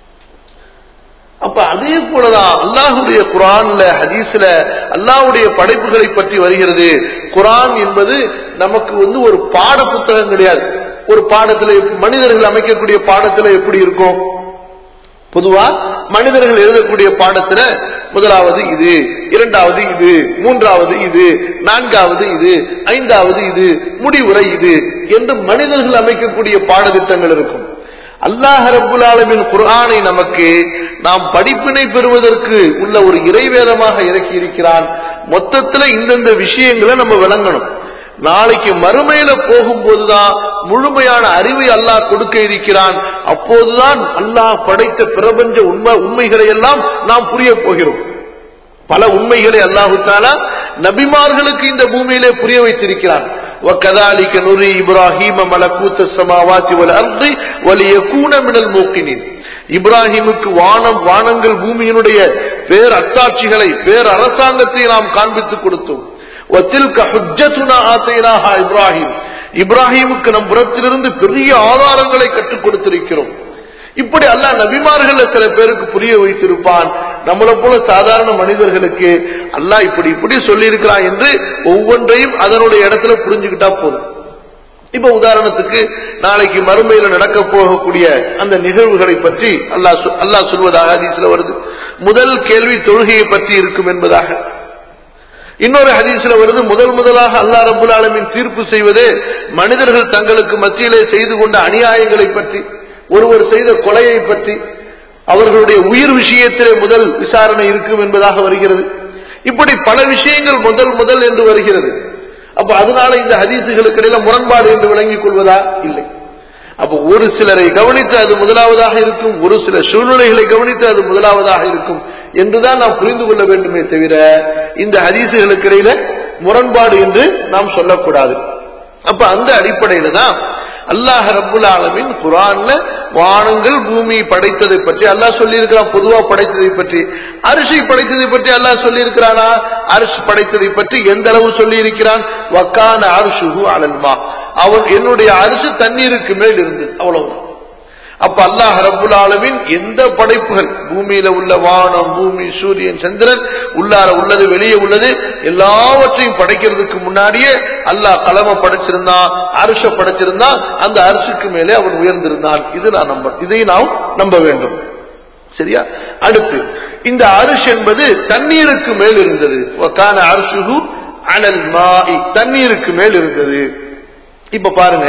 அப்ப அதே போலதான் அல்லாஹுடைய குரான்ல ஹதீஸ்ல அல்லாஹ்வுடைய படைப்புகளை பற்றி வருகிறது குரான் என்பது நமக்கு வந்து ஒரு பாட புத்தகம் கிடையாது ஒரு பாடத்துல மனிதர்கள் அமைக்கக்கூடிய பாடத்துல எப்படி இருக்கும் பொதுவா மனிதர்கள் எழுதக்கூடிய பாடத்துல முதலாவது இது இரண்டாவது இது மூன்றாவது இது நான்காவது இது ஐந்தாவது இது முடிவுரை இது என்று மனிதர்கள் அமைக்கக்கூடிய பாடத்திட்டங்கள் இருக்கும் அல்லாஹ் ரப்புல் ஆலமின் குர்ஆனை நமக்கு நாம் படிப்பினை பெறுவதற்கு உள்ள ஒரு இறைவேதமாக இறக்கி இருக்கிறான் மொத்தத்துல இந்தந்த விஷயங்களை நம்ம விளங்கணும் நாளைக்கு மறுமையில போகும்போதுதான் முழுமையான அறிவை அல்லாஹ் கொடுக்க இருக்கிறான் அப்போதுதான் அல்லாஹ் படைத்த பிரபஞ்ச உண்மை உண்மைகளை எல்லாம் நாம் புரிய போகிறோம் பல உண்மைகளை அல்லாஹு தாலா நபிமார்களுக்கு இந்த பூமியிலே புரிய வைத்திருக்கிறான் وَكَذَلِكَ نُرِي إِبْرَاهِيمَ مَلَكُوتَ السَّمَاوَاتِ وَالْأَرْضِ وَلِيَكُونَ مِنَ الْمُوقِنِينَ இப்ராஹிமுக்கு வானம் வானங்கள் பூமியினுடைய பேர் அத்தாட்சிகளை பேர் அரசாங்கத்தை நாம் காண்பித்துக் கொடுத்தோம் وَتِلْكَ حُجَّتُنَا آتَيْنَاهَا இப்ராஹிம் இப்ராஹிமுக்கு நம் புறத்திலிருந்து பெரிய ஆதாரங்களை கற்றுக் கொடுத்திருக்கிறோம் இப்படி அல்லாஹ் நபிமார்கள் சில பேருக்கு புரிய வைத்திருப்பான் நம்மளை போல சாதாரண மனிதர்களுக்கு அல்லாஹ் இப்படி இப்படி சொல்லி இருக்கிறான் என்று ஒவ்வொன்றையும் அதனுடைய இடத்துல புரிஞ்சுக்கிட்டா போதும் இப்ப உதாரணத்துக்கு நாளைக்கு மறுமையில நடக்க போகக்கூடிய அந்த நிகழ்வுகளை பற்றி அல்லாஹ் சொ- அல்லாஹ் சொல்வதாக ஹதீஸ்ல வருது முதல் கேள்வி தொழுகையை பற்றி இருக்கும் என்பதாக இன்னொரு ஹதீஸ்ல வருது முதல் முதலாக அல்லாஹ் ரபுல் ஆலமீன் தீர்ப்பு செய்வது மனிதர்கள் தங்களுக்கு மத்தியிலே செய்து கொண்ட அநியாயங்களை பற்றி ஒருவர் செய்த கொலையை பற்றி அவர்களுடைய உயிர் விஷயத்திலே முதல் விசாரணை இருக்கும் என்பதாக வருகிறது இப்படி பல விஷயங்கள் முதல் முதல் என்று வருகிறது அப்ப அதனால இந்த ஹதீசுகளுக்கு இடையில முரண்பாடு என்று விளங்கிக் கொள்வதா இல்லை அப்ப ஒரு சிலரை கவனித்து அது முதலாவதாக இருக்கும் ஒரு சில சூழ்நிலைகளை கவனித்து அது முதலாவதாக இருக்கும் என்றுதான் நாம் புரிந்து கொள்ள வேண்டுமே தவிர இந்த ஹதீசுகளுக்கு இடையில முரண்பாடு என்று நாம் சொல்லக்கூடாது அப்ப அந்த அடிப்படையில தான் அல்லாஹ் ரப்புல் ஆலமின் குரான்ல வானங்கள் பூமி படைத்ததை பற்றி அல்லாஹ் சொல்லி இருக்கிறான் பொதுவா படைத்ததை பற்றி அரிசி படைத்ததை பற்றி அல்லாஹ் சொல்லி இருக்கிறானா அரிசி படைத்ததை பற்றி எந்த அளவு சொல்லி இருக்கிறான் வக்கான அரிசுகு அலல்மா அவன் என்னுடைய அரிசி தண்ணீருக்கு மேல் இருந்தது அவ்வளவுதான் அப்ப அல்லாஹ் ரப்புல் ஆலமின் எந்த படைப்புகள் பூமியில உள்ள வானம் பூமி சூரியன் சந்திரன் உள்ளார உள்ளது வெளியே உள்ளது எல்லாவற்றையும் படைக்கிறதுக்கு முன்னாடியே அல்லாஹ் கலம படைச்சிருந்தான் அரிச படைச்சிருந்தான் அந்த அரிசுக்கு மேலே அவன் உயர்ந்திருந்தான் இது நான் நம்ப இதை நாம் நம்ப வேண்டும் சரியா அடுத்து இந்த அரிஷ் என்பது தண்ணீருக்கு மேல் இருந்தது கான அரிசுகு அனல் மாஇ தண்ணீருக்கு மேல் இருந்தது இப்ப பாருங்க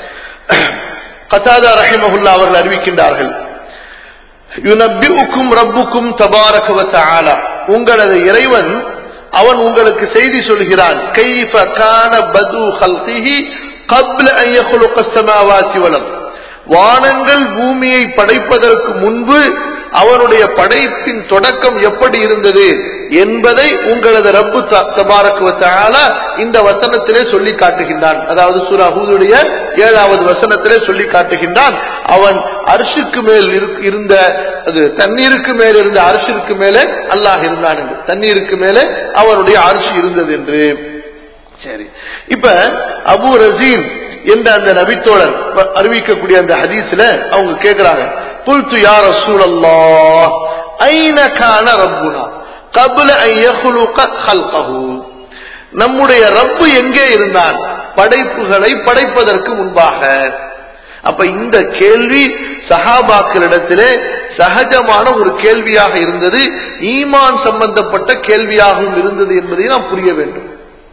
கதாதா ரஹிமஹுல்லா அவர்கள் அறிவிக்கின்றார்கள் யுனப்பிஉக்கும் ரப்புக்கும் தபாரக வ தஆலா உங்களது இறைவன் அவன் உங்களுக்கு செய்தி சொல்கிறான் கைஃப கான பது ஹல்கிஹி قبل ان يخلق السماوات والارض வானங்கள் பூமியை படைப்பதற்கு முன்பு அவனுடைய படைப்பின் தொடக்கம் எப்படி இருந்தது என்பதை உங்களது ரப்பு தபாரக்குவத்தால இந்த வசனத்திலே சொல்லி காட்டுகின்றான் அதாவது சூரா ஹூதுடைய ஏழாவது வசனத்திலே சொல்லி காட்டுகின்றான் அவன் அரிசுக்கு மேல் இருக்கு- இருந்த அது தண்ணீருக்கு மேல் இருந்த அரிசிற்கு மேலே அல்லாஹ் இருந்தான் என்று தண்ணீருக்கு மேலே அவனுடைய அரிசி இருந்தது என்று சரி இப்ப அபு ரசீன் என்ற அந்த நபித்தோழர் ப- அறிவிக்கக்கூடிய அந்த ஹதீஸ்ல அவங்க கேக்குறாங்க புல்து யா ரசூலல்லாஹ் ஐன கான ரப்புனா قبل ان يخلق خلقه நம்முடைய ரப்பு எங்கே இருந்தான் படைப்புகளை படைப்பதற்கு முன்பாக அப்ப இந்த கேள்வி சஹாபாக்களிடத்திலே சகஜமான ஒரு கேள்வியாக இருந்தது ஈமான் சம்பந்தப்பட்ட கேள்வியாகவும் இருந்தது என்பதை நாம் புரிய வேண்டும்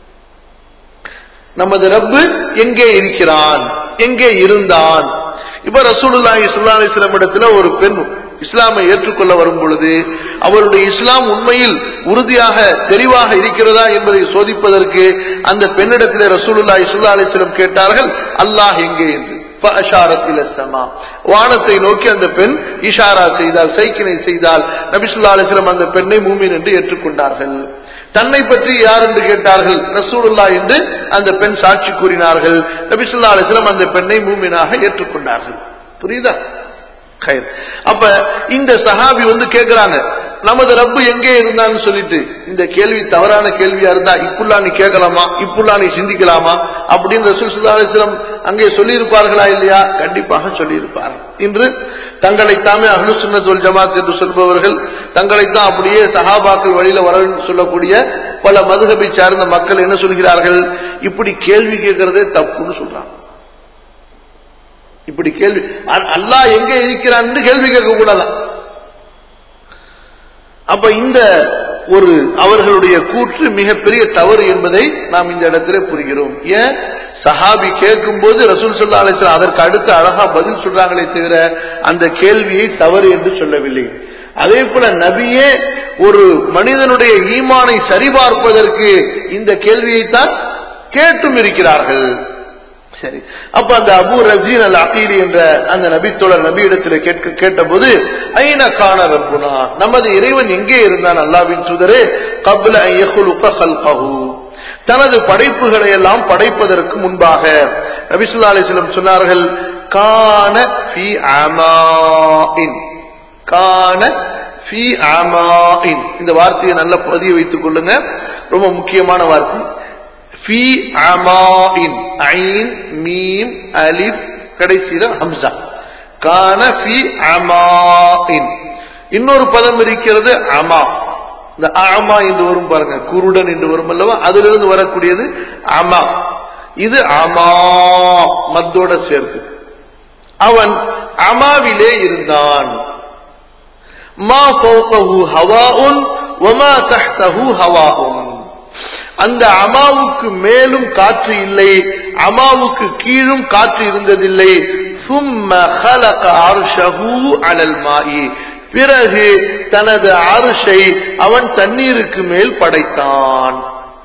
நமது ரப்பு எங்கே இருக்கிறான் எங்கே இருந்தான் இப்ப ரசூலுல்லாஹி ஸல்லல்லாஹு அலைஹி வஸல்லம் இடத்துல ஒரு பெண் இஸ்லாமை ஏற்றுக்கொள்ள வரும் பொழுது அவருடைய இஸ்லாம் உண்மையில் உறுதியாக தெளிவாக இருக்கிறதா என்பதை சோதிப்பதற்கு அந்த பெண்ணிடத்திலே ரசூலுல்லாஹி ஸல்லல்லாஹு அலைஹி வஸல்லம் கேட்டார்கள் அல்லாஹ் எங்கே என்று فأشارت إلى السماء. வானத்தை நோக்கி அந்த பெண் இஷாரா செய்தால் சைக்கினை செய்தால் நபிசுல்லா அலிஸ்லம் அந்த பெண்ணை மூமின் என்று ஏற்றுக்கொண்டார்கள் தன்னை பற்றி யார் என்று கேட்டார்கள் ரசூலுல்லா என்று அந்த பெண் சாட்சி கூறினார்கள் நபிசுல்லா அலிஸ்லம் அந்த பெண்ணை மூமினாக ஏற்றுக்கொண்டார்கள் புரியுதா கயிறு. அப்ப இந்த சஹாபி வந்து கேக்குறாங்க நமது ரப்பு எங்கே இருந்தான்னு சொல்லிட்டு இந்த கேள்வி தவறான கேள்வியா இருந்தா இப்புல்லா நீ கேட்கலாமா இப்புல்லா நீ சிந்திக்கலாமா அப்படின்னு ரசூல் ஸல்லல்லாஹு அலைஹி வஸல்லம் அங்கே சொல்லியிருப்பார்களா இல்லையா கண்டிப்பாக சொல்லியிருப்பார் இன்று தங்களைத்தாமே அஹ்லு சுன்னத் வல் ஜமாத் என்று சொல்பவர்கள் தங்களைத்தான் அப்படியே சஹாபாக்கள் வழியில வர சொல்லக்கூடிய பல மதுகபை சார்ந்த மக்கள் என்ன சொல்கிறார்கள் இப்படி கேள்வி கேட்கறதே தப்புன்னு சொல்றாங்க இப்படி கேள்வி அ- அல்லாஹ் எங்க இருக்கிறான்னு கேள்வி கேட்க கூடாதான் அப்ப இந்த ஒரு அவர்களுடைய கூற்று மிகப்பெரிய தவறு என்பதை நாம் இந்த இடத்திலே புரிகிறோம் ஏன் சஹாபி கேட்கும்போது ரசூல் சல்லா அலிஸ்லாம் அதற்கு அடுத்து அழகா பதில் சொல்றாங்களே தவிர அந்த கேள்வியை தவறு என்று சொல்லவில்லை அதே போல நபியே ஒரு மனிதனுடைய ஈமானை சரிபார்ப்பதற்கு இந்த கேள்வியைத்தான் கேட்டும் இருக்கிறார்கள் சரி அப்ப அந்த அபு ரசீன் அல் அகீரி என்ற அந்த நபித்தோழர் நபியிடத்தில் கேட்க கேட்டபோது ஐன காண ரப்புனா நமது இறைவன் எங்கே இருந்தான் அல்லாவின் தூதரே கப்ல ஐயகுலுக்க கல்கஹு தனது படைப்புகளை எல்லாம் படைப்பதற்கு முன்பாக நபிசுல்லா அலிஸ்லம் சொன்னார்கள் கான ஃபி அமாஇன் கான ஃபி அமாஇன் இந்த வார்த்தையை நல்ல பதிய வைத்துக் கொள்ளுங்க ரொம்ப முக்கியமான வார்த்தை ஃபி அமாஇன் ஐன் மீம் அலிஃப் கடைசியில ஹம்சா கான ஃபி அமாஇன் இன்னொரு பதம் இருக்கிறது அமா இந்த அமா என்று வரும் பாருங்க குருடன் என்று வரும் அல்லவா அதிலிருந்து வரக்கூடியது அமா இது அமா மத்தோட சேர்த்து அவன் அமாவிலே இருந்தான் மா ஃபௌகஹு ஹவாஉன் வமா தஹ்தஹு ஹவாஉன் அந்த அமாவுக்கு மேலும் காற்று இல்லை அமாவுக்கு கீழும் காற்று இருந்ததில்லை ثم خلق عرشه على الماء பிறகு தனது அரிசை அவன் தண்ணீருக்கு மேல் படைத்தான்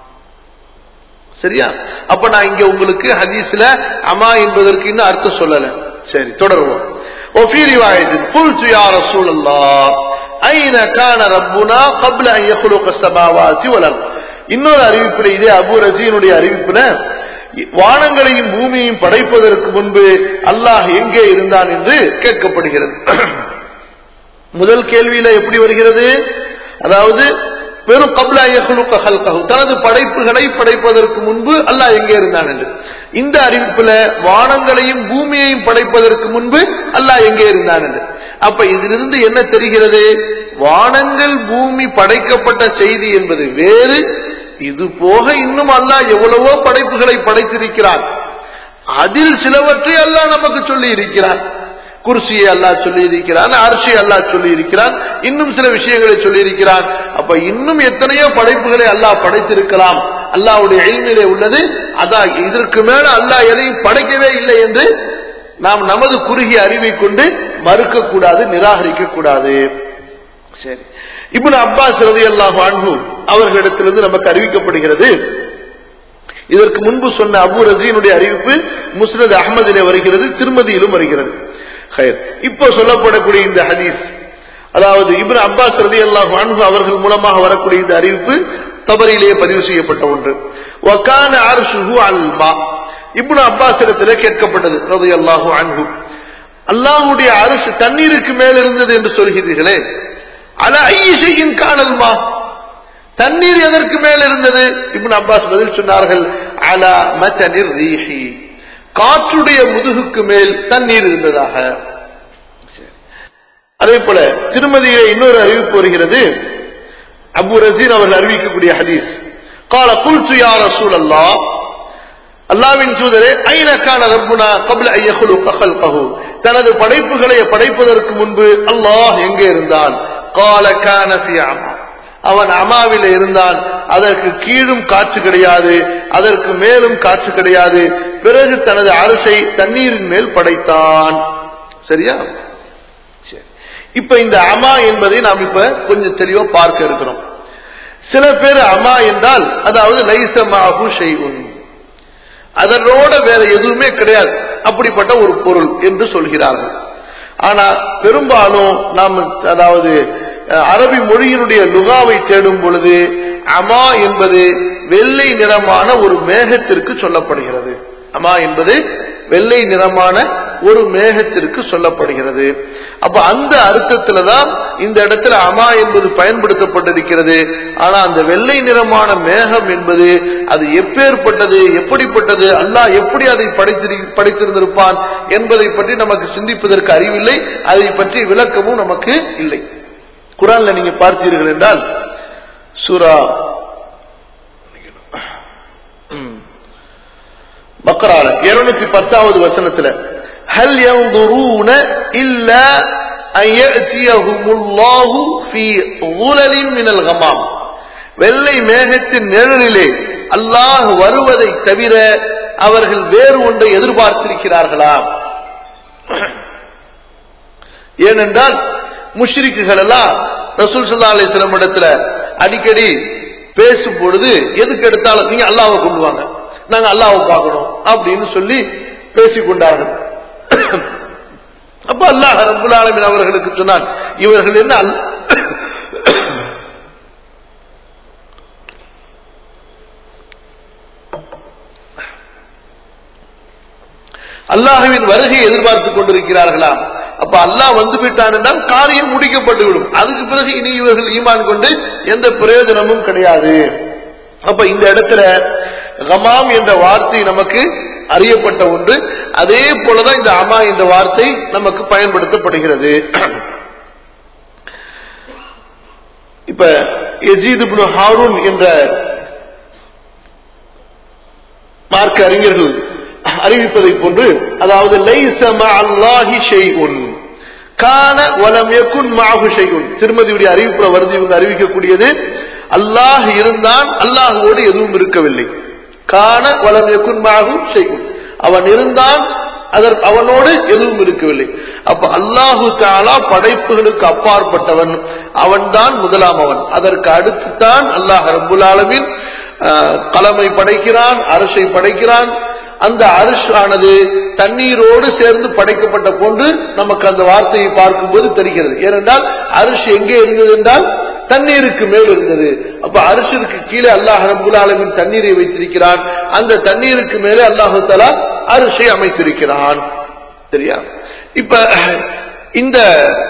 சரியா அப்ப நான் இங்க உங்களுக்கு ஹதீஸ்ல அமா என்பதற்கு இன்னும் அர்த்தம் சொல்லல சரி தொடருவோம் وفي رواية قلت يا رسول الله أين كان ربنا قبل أن يخلق السماوات والأرض இன்னொரு அறிவிப்புல இதே அபு ரஜீனுடைய அறிவிப்புல வானங்களையும் பூமியையும் படைப்பதற்கு முன்பு அல்லாஹ் எங்கே இருந்தான் என்று கேட்கப்படுகிறது முதல் கேள்வியில எப்படி வருகிறது அதாவது வெறும் கப்லா யஹ்லுக ஹல்கஹு தனது படைப்புகளை படைப்பதற்கு முன்பு அல்லாஹ் எங்கே இருந்தான் என்று இந்த அறிவிப்புல வானங்களையும் பூமியையும் படைப்பதற்கு முன்பு அல்லாஹ் எங்கே இருந்தான் என்று அப்ப இதிலிருந்து என்ன தெரிகிறது வானங்கள் பூமி படைக்கப்பட்ட செய்தி என்பது வேறு இது போக இன்னும் அல்லாஹ் எவ்வளவோ படைப்புகளை படைத்திருக்கிறான் அதில் சிலவற்றை அல்லாஹ் நமக்கு சொல்லி இருக்கிறான் குர்சியை அல்லாஹ் சொல்லி இருக்கிறான் அரிசி அல்லாஹ் சொல்லி இருக்கிறான் இன்னும் சில விஷயங்களை சொல்லி இருக்கிறான் அப்ப இன்னும் எத்தனையோ படைப்புகளை அல்லாஹ் படைத்திருக்கலாம் அல்லாஹ்வுடைய எளிமையிலே உள்ளது அதான் இதற்கு மேல அல்லாஹ் எதையும் படைக்கவே இல்லை என்று நாம் நமது குறுகிய அறிவை கொண்டு மறுக்க கூடாது நிராகரிக்க கூடாது சரி இப்னு அப்பாஸ் ரலியல்லாஹு அன்ஹு அவர்களிடத்திலிருந்து நமக்கு அறிவிக்கப்படுகிறது இதற்கு முன்பு சொன்ன அபு ரஜீனுடைய அறிவிப்பு முஸ்னத் அகமதிலே வருகிறது திருமதியிலும் வருகிறது ஹைர். இப்போ சொல்லப்படக்கூடிய இந்த ஹதீஸ் அதாவது இப்னு அப்பாஸ் ரதி அல்லாஹ் அன்ஹு அவர்கள் மூலமாக வரக்கூடிய இந்த அறிவிப்பு தபரியிலேயே பதிவு செய்யப்பட்ட ஒன்று வக்கான அர்ஷுஹு அல்மா இப்னு அப்பாஸ் இடத்திலே கேட்கப்பட்டது ரதி அல்லாஹு அன்ஹு அல்லாஹ்வுடைய அரசு தண்ணீருக்கு மேல் இருந்தது என்று சொல்கிறீர்களே அல ஐயின் காணல்மா தண்ணீர் எதற்கு மேல் இருந்தது இப்னு அப்பாஸ் பதில் சொன்னார்கள் அலா மத்தனிர் ரீஹி காற்றுடைய முதுகுக்கு மேல் தண்ணீர் இருந்ததாக அதே போல திருமதியிலே இன்னொரு அறிவிப்பு வருகிறது அபு ரசீன் அவர்கள் அறிவிக்கக்கூடிய ஹதீஸ் கால குல்து யா ரசூல் அல்லாஹ் அல்லாவின் தூதரே ஐனக்கான ரப்புனா கபில ஐயகுலு கஹல்கஹு தனது படைப்புகளை படைப்பதற்கு முன்பு அல்லாஹ் எங்கே இருந்தான் கால கான ஃபி அமா அவன் அமாவில இருந்தான் அதற்கு கீழும் காற்று கிடையாது அதற்கு மேலும் காற்று கிடையாது பிறகு தனது அரசை தண்ணீரின் மேல் படைத்தான் சரியா சரி. இப்ப இந்த அமா என்பதை நாம் இப்ப கொஞ்சம் தெளிவா பார்க்க இருக்கிறோம் சில பேர் அமா என்றால் அதாவது லைசமாகு செய்வும் அதனோட வேற எதுவுமே கிடையாது அப்படிப்பட்ட ஒரு பொருள் என்று சொல்கிறார்கள் ஆனா பெரும்பாலும் நாம் அதாவது அஹ், அரபி மொழியினுடைய லுகாவை தேடும் பொழுது அமா என்பது வெள்ளை நிறமான ஒரு மேகத்திற்கு சொல்லப்படுகிறது அமா என்பது வெள்ளை நிறமான ஒரு மேகத்திற்கு சொல்லப்படுகிறது அப்ப அந்த அர்த்தத்துல தான் இந்த இடத்துல அமா என்பது பயன்படுத்தப்பட்டிருக்கிறது ஆனா அந்த வெள்ளை நிறமான மேகம் என்பது அது எப்பேற்பட்டது எப்படிப்பட்டது அல்லாஹ் எப்படி அதை படைத்திரு படைத்திருந்திருப்பான் என்பதை பற்றி நமக்கு சிந்திப்பதற்கு அறிவில்லை அதை பற்றி விளக்கமும் நமக்கு இல்லை குரான்ல நீங்க பார்த்தீர்கள் என்றால் சூரா ம். பக்ரால இருநூத்தி பத்தாவது வசனத்துல ஹல் ينظرون إلا أن يأتيهم الله في ظلل من الغمام வெள்ளை மேகத்தின் நிழலிலே அல்லாஹ் வருவதை தவிர அவர்கள் வேறு ஒன்றை எதிர்பார்த்திருக்கிறார்களா ஏனென்றால் முஷ்ரிக்குகள் எல்லாம் ரசூல் சல்லா அலிஸ்லம் இடத்துல அடிக்கடி பேசும் பொழுது எதுக்கு எடுத்தாலும் நீங்க அல்லாவை கொண்டு வாங்க நாங்க அல்லாவை பார்க்கணும் அப்படின்னு சொல்லி பேசிக் கொண்டார்கள் அப்ப அல்லாஹ் ரபுல் ஆலமின் அவர்களுக்கு சொன்னான் இவர்கள் என்ன அல்- அல்லாஹுவின் வருகையை எதிர்பார்த்துக் கொண்டிருக்கிறார்களா அப்ப அல்லாஹ் வந்து விட்டான் என்றால் காரியம் முடிக்கப்பட்டு விடும் அதுக்கு பிறகு இனி இவர்கள் ஈமான் கொண்டு எந்த பிரயோஜனமும் கிடையாது அப்ப இந்த இடத்துல கமாம் என்ற வார்த்தை நமக்கு அறியப்பட்ட ஒன்று அதே போலதான் இந்த அமா என்ற வார்த்தை நமக்கு பயன்படுத்தப்படுகிறது இப்ப யசீத் இப்னு ஹாரூன் என்ற மார்க்க அறிஞர்கள் அறிவிப்பதை போன்று அதாவது லைஸ மஅல்லாஹி ஷைஉன் கான வலம் யகுன் மஅஹு ஷைஉன் திருமதியுடைய அறிவிப்புல வருது இவங்க அறிவிக்கக்கூடியது அல்லாஹ் இருந்தான் அல்லாஹ்வோடு எதுவும் இருக்கவில்லை கான வலம் யகுன் மஅஹு ஷைஉன் அவன் இருந்தான் அதற்கு அவனோடு எதுவும் இருக்கவில்லை அப்ப அல்லாஹு தாலா படைப்புகளுக்கு அப்பாற்பட்டவன் அவன்தான் முதலாம் அவன் அதற்கு அடுத்து தான் அல்லாஹ் ரபுல் ஆலமின் கலமை படைக்கிறான் அரசை படைக்கிறான் அந்த அரிஷ் ஆனது தண்ணீரோடு சேர்ந்து படைக்கப்பட்ட போன்று நமக்கு அந்த வார்த்தையை பார்க்கும்போது தெரிகிறது ஏனென்றால் அரிசி எங்கே இருந்தது என்றால் தண்ணீருக்கு மேல் இருந்தது அப்ப அரிசிற்கு கீழே அல்லாஹ் ரபுல் ஆலமின் தண்ணீரை வைத்திருக்கிறான் அந்த தண்ணீருக்கு மேலே அல்லாஹு தலா அரிசை அமைத்திருக்கிறான் சரியா இப்ப இந்த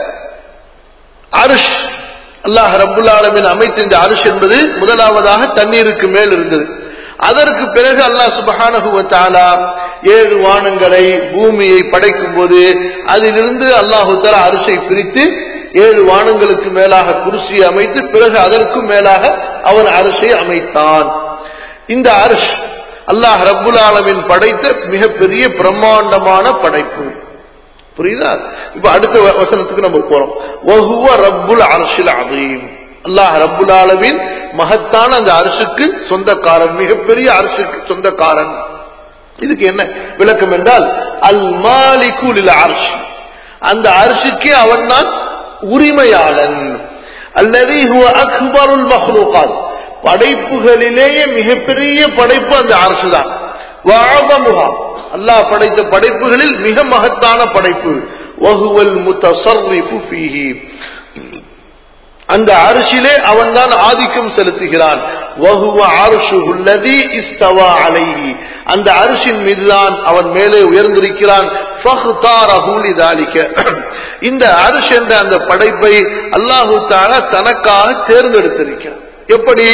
அரிஷ் அல்லாஹ் ரபுல் ஆலமின் அமைத்த இந்த அரிஷ் என்பது முதலாவதாக தண்ணீருக்கு மேல் இருந்தது அதற்கு பிறகு அல்லாஹ் சுபஹானகுவத்தாலா ஏழு வானங்களை பூமியை படைக்கும் போது அதிலிருந்து அல்லாஹு தலா அரிசை பிரித்து ஏழு வானங்களுக்கு மேலாக குருசியை அமைத்து பிறகு அதற்கும் மேலாக அவன் அரிசை அமைத்தான் இந்த அரிஷ் அல்லாஹ் ரப்புல் ஆலமின் படைத்த மிகப்பெரிய பிரம்மாண்டமான படைப்பு புரியுதா இப்ப அடுத்த வசனத்துக்கு நம்ம போறோம் வஹுவ ரப்புல் அரசில் அதீம் அல்லாஹ் ரப்புல் ஆலமின் மகத்தான அந்த அரசுக்கு சொந்தக்காரன் மிகப்பெரிய அரசுக்கு சொந்தக்காரன் இதுக்கு என்ன விளக்கம் என்றால் அல் மாலிகுல் அர்ஷ் அந்த அரிசிக்கே அவன் தான் உரிமையாளன் அல்லது அக்பருல் மஹ்லூகாத் படைப்புகளிலேயே மிகப்பெரிய படைப்பு அந்த அரசு தான் வாழமுகா அல்லாஹ் படைத்த படைப்புகளில் மிக மகத்தான படைப்பு வகுவல் முத்தசர்ரிஃபு ஃபீஹி அந்த அரிசிலே அவன் தான் ஆதிக்கம் செலுத்துகிறான் வகுவ அரிசு உள்ளதி இஸ்தவா அலைஹி அந்த அரிசின் மீதுதான் அவன் மேலே உயர்ந்திருக்கிறான் இந்த அரிசி என்ற அந்த படைப்பை அல்லாஹு தாலா தனக்காக தேர்ந்தெடுத்திருக்கிறான் எப்படி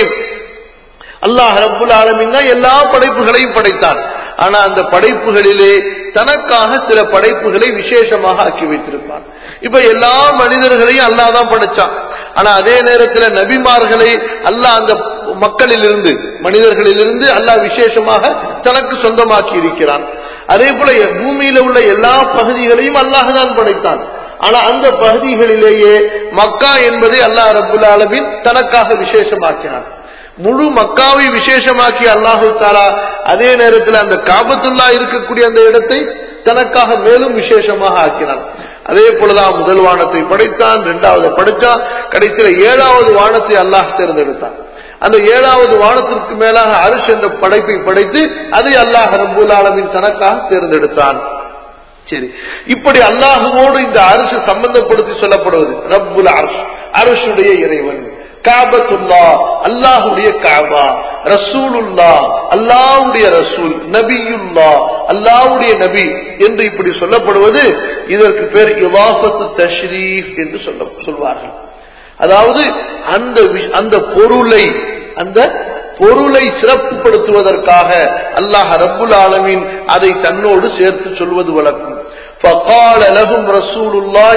அல்லாஹ் ரப்புல் ஆலமின் எல்லா படைப்புகளையும் படைத்தான் ஆனா அந்த படைப்புகளிலே தனக்காக சில படைப்புகளை விசேஷமாக ஆக்கி வைத்திருப்பான் இப்ப எல்லா மனிதர்களையும் அல்லாஹ் தான் படைச்சான் ஆனா அதே நேரத்தில் நபிமார்களை அல்லாஹ் அந்த மக்களிலிருந்து மனிதர்களிலிருந்து அல்லாஹ் விசேஷமாக தனக்கு சொந்தமாக்கி இருக்கிறான் அதே போல பூமியில உள்ள எல்லா பகுதிகளையும் அல்லாஹ் தான் படைத்தான் ஆனா அந்த பகுதிகளிலேயே மக்கா என்பதை அல்லாஹ் ரபுல் ஆலமின் தனக்காக விசேஷமாக்கினான் முழு மக்காவை விசேஷமாக்கி அல்லாஹு தாலா அதே நேரத்தில் அந்த காபத்துல்லா இருக்கக்கூடிய அந்த இடத்தை தனக்காக மேலும் விசேஷமாக ஆக்கினான் அதே போலதான் முதல் வானத்தை படைத்தான் இரண்டாவது படைத்தான் கடைசியில ஏழாவது வானத்தை அல்லாஹ் தேர்ந்தெடுத்தான் அந்த ஏழாவது வானத்திற்கு மேலாக அரிசி என்ற படைப்பை படைத்து அதை அல்லாஹ் ரபுல் ஆலமின் தனக்காக தேர்ந்தெடுத்தான் சரி இப்படி அல்லாஹுவோடு இந்த அரசு சம்பந்தப்படுத்தி சொல்லப்படுவது ரப்புல் அரசு அரசுடைய இறைவன் காபத்துல்லா அல்லாஹுடைய காபா ரசூலுல்லா அல்லாஹுடைய ரசூல் நபியுல்லா அல்லாஹுடைய நபி என்று இப்படி சொல்லப்படுவது இதற்கு பேர் இவாஃபத்து தஷ்ரீஃப் என்று சொல்ல சொல்வார்கள் அதாவது அந்த அந்த பொருளை அந்த பொருளை சிறப்புப்படுத்துவதற்காக அல்லாஹ் ரப்புல் ஆலமீன் அதை தன்னோடு சேர்த்து சொல்வது வழக்கம் فقال لهم رسول الله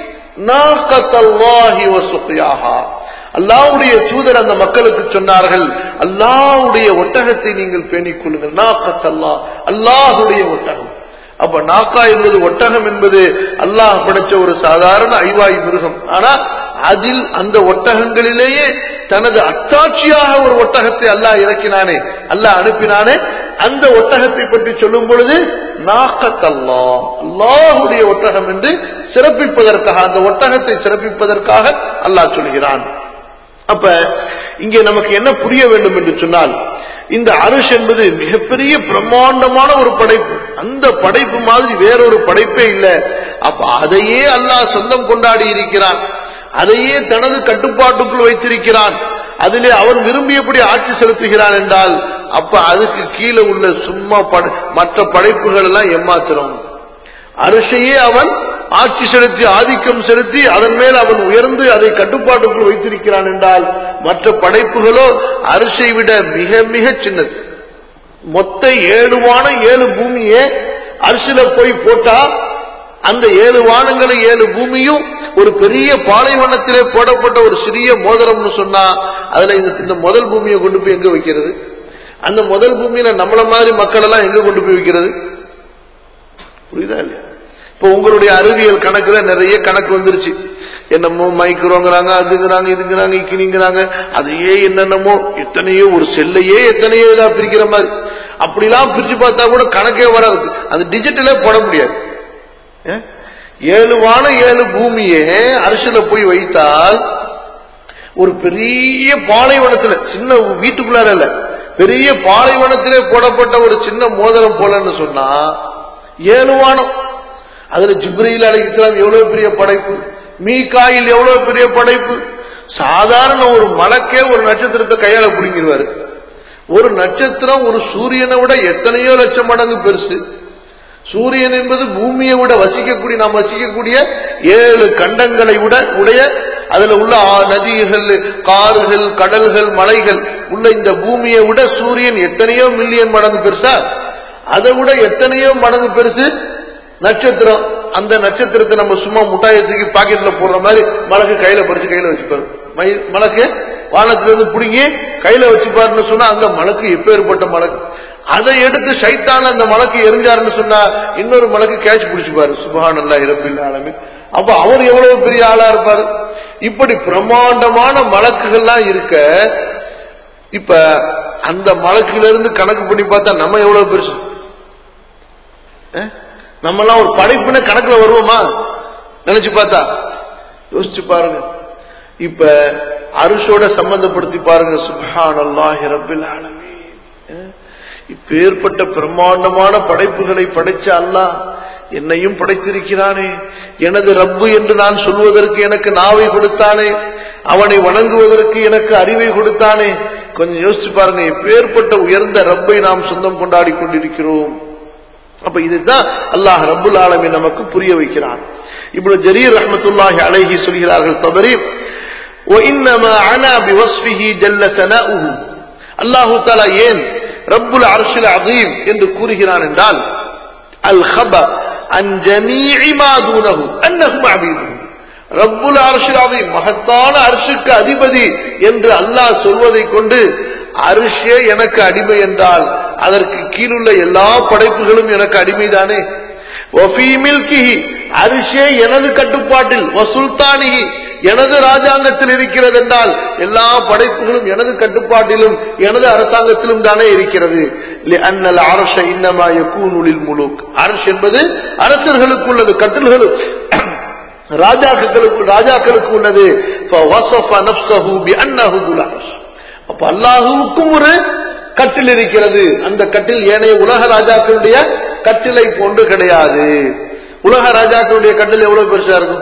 ناقة الله وسقياها அல்லாவுடைய தூதர் அந்த மக்களுக்கு சொன்னார்கள் அல்லாவுடைய ஒட்டகத்தை நீங்கள் பேணிக் கொள்ளுங்கள் நாக்கத் அல்லா அல்லாஹுடைய ஒட்டகம் அப்ப நாக்கா என்பது ஒட்டகம் என்பது அல்லாஹ் படைச்ச ஒரு சாதாரண ஐவாய் மிருகம் ஆனா அதில் அந்த ஒட்டகங்களிலேயே தனது அத்தாட்சியாக ஒரு ஒட்டகத்தை அல்லாஹ் இறக்கினானே அல்லாஹ் அனுப்பினானே அந்த ஒட்டகத்தை பற்றி சொல்லும் பொழுது நாக்கத்தல்லா அல்லாஹுடைய ஒட்டகம் என்று சிறப்பிப்பதற்காக அந்த ஒட்டகத்தை சிறப்பிப்பதற்காக அல்லாஹ் சொல்கிறான் அப்ப இங்கே நமக்கு என்ன புரிய வேண்டும் என்று சொன்னால் இந்த அரிஷ் என்பது மிகப்பெரிய பிரம்மாண்டமான ஒரு படைப்பு அந்த படைப்பு மாதிரி வேறொரு படைப்பே இல்லை அப்ப அதையே அல்லாஹ் சொந்தம் கொண்டாடி இருக்கிறான் அதையே தனது கட்டுப்பாட்டுக்குள் வைத்திருக்கிறான் அதிலே அவன் விரும்பியபடி ஆட்சி செலுத்துகிறான் என்றால் அப்ப அதுக்கு கீழே உள்ள சும்மா மற்ற படைப்புகள் எல்லாம் ஏமாத்திரம் அரிசையே அவன் ஆட்சி செலுத்தி ஆதிக்கம் செலுத்தி அதன் மேல் அவன் உயர்ந்து அதை கட்டுப்பாட்டுக்குள் வைத்திருக்கிறான் என்றால் மற்ற படைப்புகளோ அரிசை விட மிக மிக சின்னது மொத்த ஏழுவான ஏழு பூமியே அரிசில போய் போட்டா அந்த ஏழு வானங்களும் ஏழு பூமியும் ஒரு பெரிய பாலைவனத்திலே போடப்பட்ட ஒரு சிறிய மோதிரம்னு சொன்னா அதுல இந்த முதல் பூமியை கொண்டு போய் எங்க வைக்கிறது அந்த முதல் பூமியில நம்மள மாதிரி மக்கள் எல்லாம் எங்க கொண்டு போய் வைக்கிறது புரியுதா இல்லையா இப்போ உங்களுடைய அறிவியல் கணக்குல நிறைய கணக்கு வந்துருச்சு என்னமோ மைக்ரோங்கிறாங்க அதுங்கிறாங்க இதுங்கிறாங்க இக்கினிங்கிறாங்க அதையே என்னென்னமோ எத்தனையோ ஒரு செல்லையே எத்தனையோ இதா பிரிக்கிற மாதிரி அப்படிலாம் பிரிச்சு பார்த்தா கூட கணக்கே வராது அது டிஜிட்டலே போட முடியாது ஏ? ஏழு வானம் ஏழு பூமியே அரசுல போய் வைத்தால் ஒரு பெரிய பாலைவனத்துல சின்ன வீட்டுக்குள்ளார இல்ல பெரிய பாலைவனத்திலே போடப்பட்ட ஒரு சின்ன மோதிரம் போலன்னு சொன்னா ஏழு வானம் அதுல ஜிப்ரீல் அலைக்கலாம் எவ்வளவு பெரிய படைப்பு மீகாயில் எவ்வளவு பெரிய படைப்பு சாதாரண ஒரு மலக்கே ஒரு நட்சத்திரத்தை கையால பிடிங்கிருவாரு ஒரு நட்சத்திரம் ஒரு சூரியனை விட எத்தனையோ லட்சம் மடங்கு பெருசு சூரியன் என்பது பூமியை விட வசிக்கக்கூடிய நாம் வசிக்கக்கூடிய ஏழு கண்டங்களை விட உடைய அதுல உள்ள ஆ- நதிகள் காறுகள் கடல்கள் மலைகள் உள்ள இந்த பூமியை விட சூரியன் எத்தனையோ மில்லியன் மடங்கு பெருசா அதை விட எத்தனையோ மடங்கு பெருசு நட்சத்திரம் அந்த நட்சத்திரத்தை நம்ம சும்மா முட்டாயை தூக்கி பாக்கெட்ல போடுற மாதிரி மலக்கு கையில பறிச்சு கையில வச்சுப்பாரு மை- மலக்கு வானத்துல இருந்து பிடுங்கி கையில வச்சுப்பாருன்னு சொன்னா அந்த மலக்கு எப்பேற்பட்ட மலக்கு அதை எடுத்து சைத்தான அந்த மலக்கு எரிஞ்சாருன்னு சொன்னா இன்னொரு மலக்கு கேட்ச் பிடிச்சுப்பாரு சுபஹான் அல்லா இரப்பில் ஆலமி அப்ப அவர் எவ்வளவு பெரிய ஆளா இருப்பாரு இப்படி பிரம்மாண்டமான மலக்குகள்லாம் இருக்க இப்ப அந்த மலக்குல இருந்து கணக்கு பண்ணி பார்த்தா நம்ம எவ்வளவு பெருசு நம்ம எல்லாம் ஒரு படைப்புன கணக்குல வருவோமா நினைச்சு பார்த்தா யோசிச்சு பாருங்க இப்ப அரிசோட சம்பந்தப்படுத்தி பாருங்க சுபஹான் அல்லாஹி ரப்பில் ஆலமீன் அஹ், இப்பேற்பட்ட பிரம்மாண்டமான படைப்புகளை படைச்ச அல்லாஹ் என்னையும் படைத்திருக்கிறானே எனது ரப்பு என்று நான் சொல்வதற்கு எனக்கு நாவை கொடுத்தானே அவனை வணங்குவதற்கு எனக்கு அறிவை கொடுத்தானே கொஞ்சம் யோசிச்சு பாருங்க எப்பேற்பட்ட உயர்ந்த ரப்பை நாம் சொந்தம் கொண்டாடி கொண்டிருக்கிறோம் அப்ப இதுதான் அல்லாஹ் ரப்புல் ஆலமீன் நமக்கு புரிய வைக்கிறான் இவ்வளவு ஜரீர் ரஹ்மத்துல்லாஹி அலைஹி சொல்கிறார்கள் தபரி وإنما عنا بوصفه جل ثناؤه அல்லாஹு தாலா ஏன் ரப்புல் அர்ஷில் அதீம் என்று கூறுகிறான் என்றால் அல் ஹபர் அன் ஜமீஇ மா தூனஹு அன்னஹும் அபீதுஹு ரப்புல் அர்ஷில் அதீம் மகத்தான அர்ஷுக்கு அதிபதி என்று அல்லாஹ் சொல்வதை கொண்டு அரிஷே எனக்கு அடிமை என்றால் அதற்கு கீழுள்ள எல்லா படைப்புகளும் எனக்கு அடிமைதானே வஃபீ மில்கிஹி அரிஷே எனது கட்டுப்பாட்டில் வசுல்தானிஹி எனது ராஜாங்கத்தில் இருக்கிறது என்றால் எல்லா படைப்புகளும் எனது கட்டுப்பாட்டிலும் எனது அரசாங்கத்திலும் தானே இருக்கிறது அன்னல் அரச இன்னமா யக்கூனுலில் முழுக் அரசு என்பது அரசர்களுக்கு உள்ளது கட்டில்கள் ராஜாக்களுக்கு ராஜாக்களுக்கு உள்ளது فوصف نفسه بأنه ذو العرش. அப்ப அல்லாஹுவுக்கும் ஒரு கட்டில் இருக்கிறது அந்த கட்டில் ஏனைய உலக ராஜாக்களுடைய கட்டிலை போன்று கிடையாது உலக ராஜாக்களுடைய கட்டில் எவ்வளவு பெருசா இருக்கும்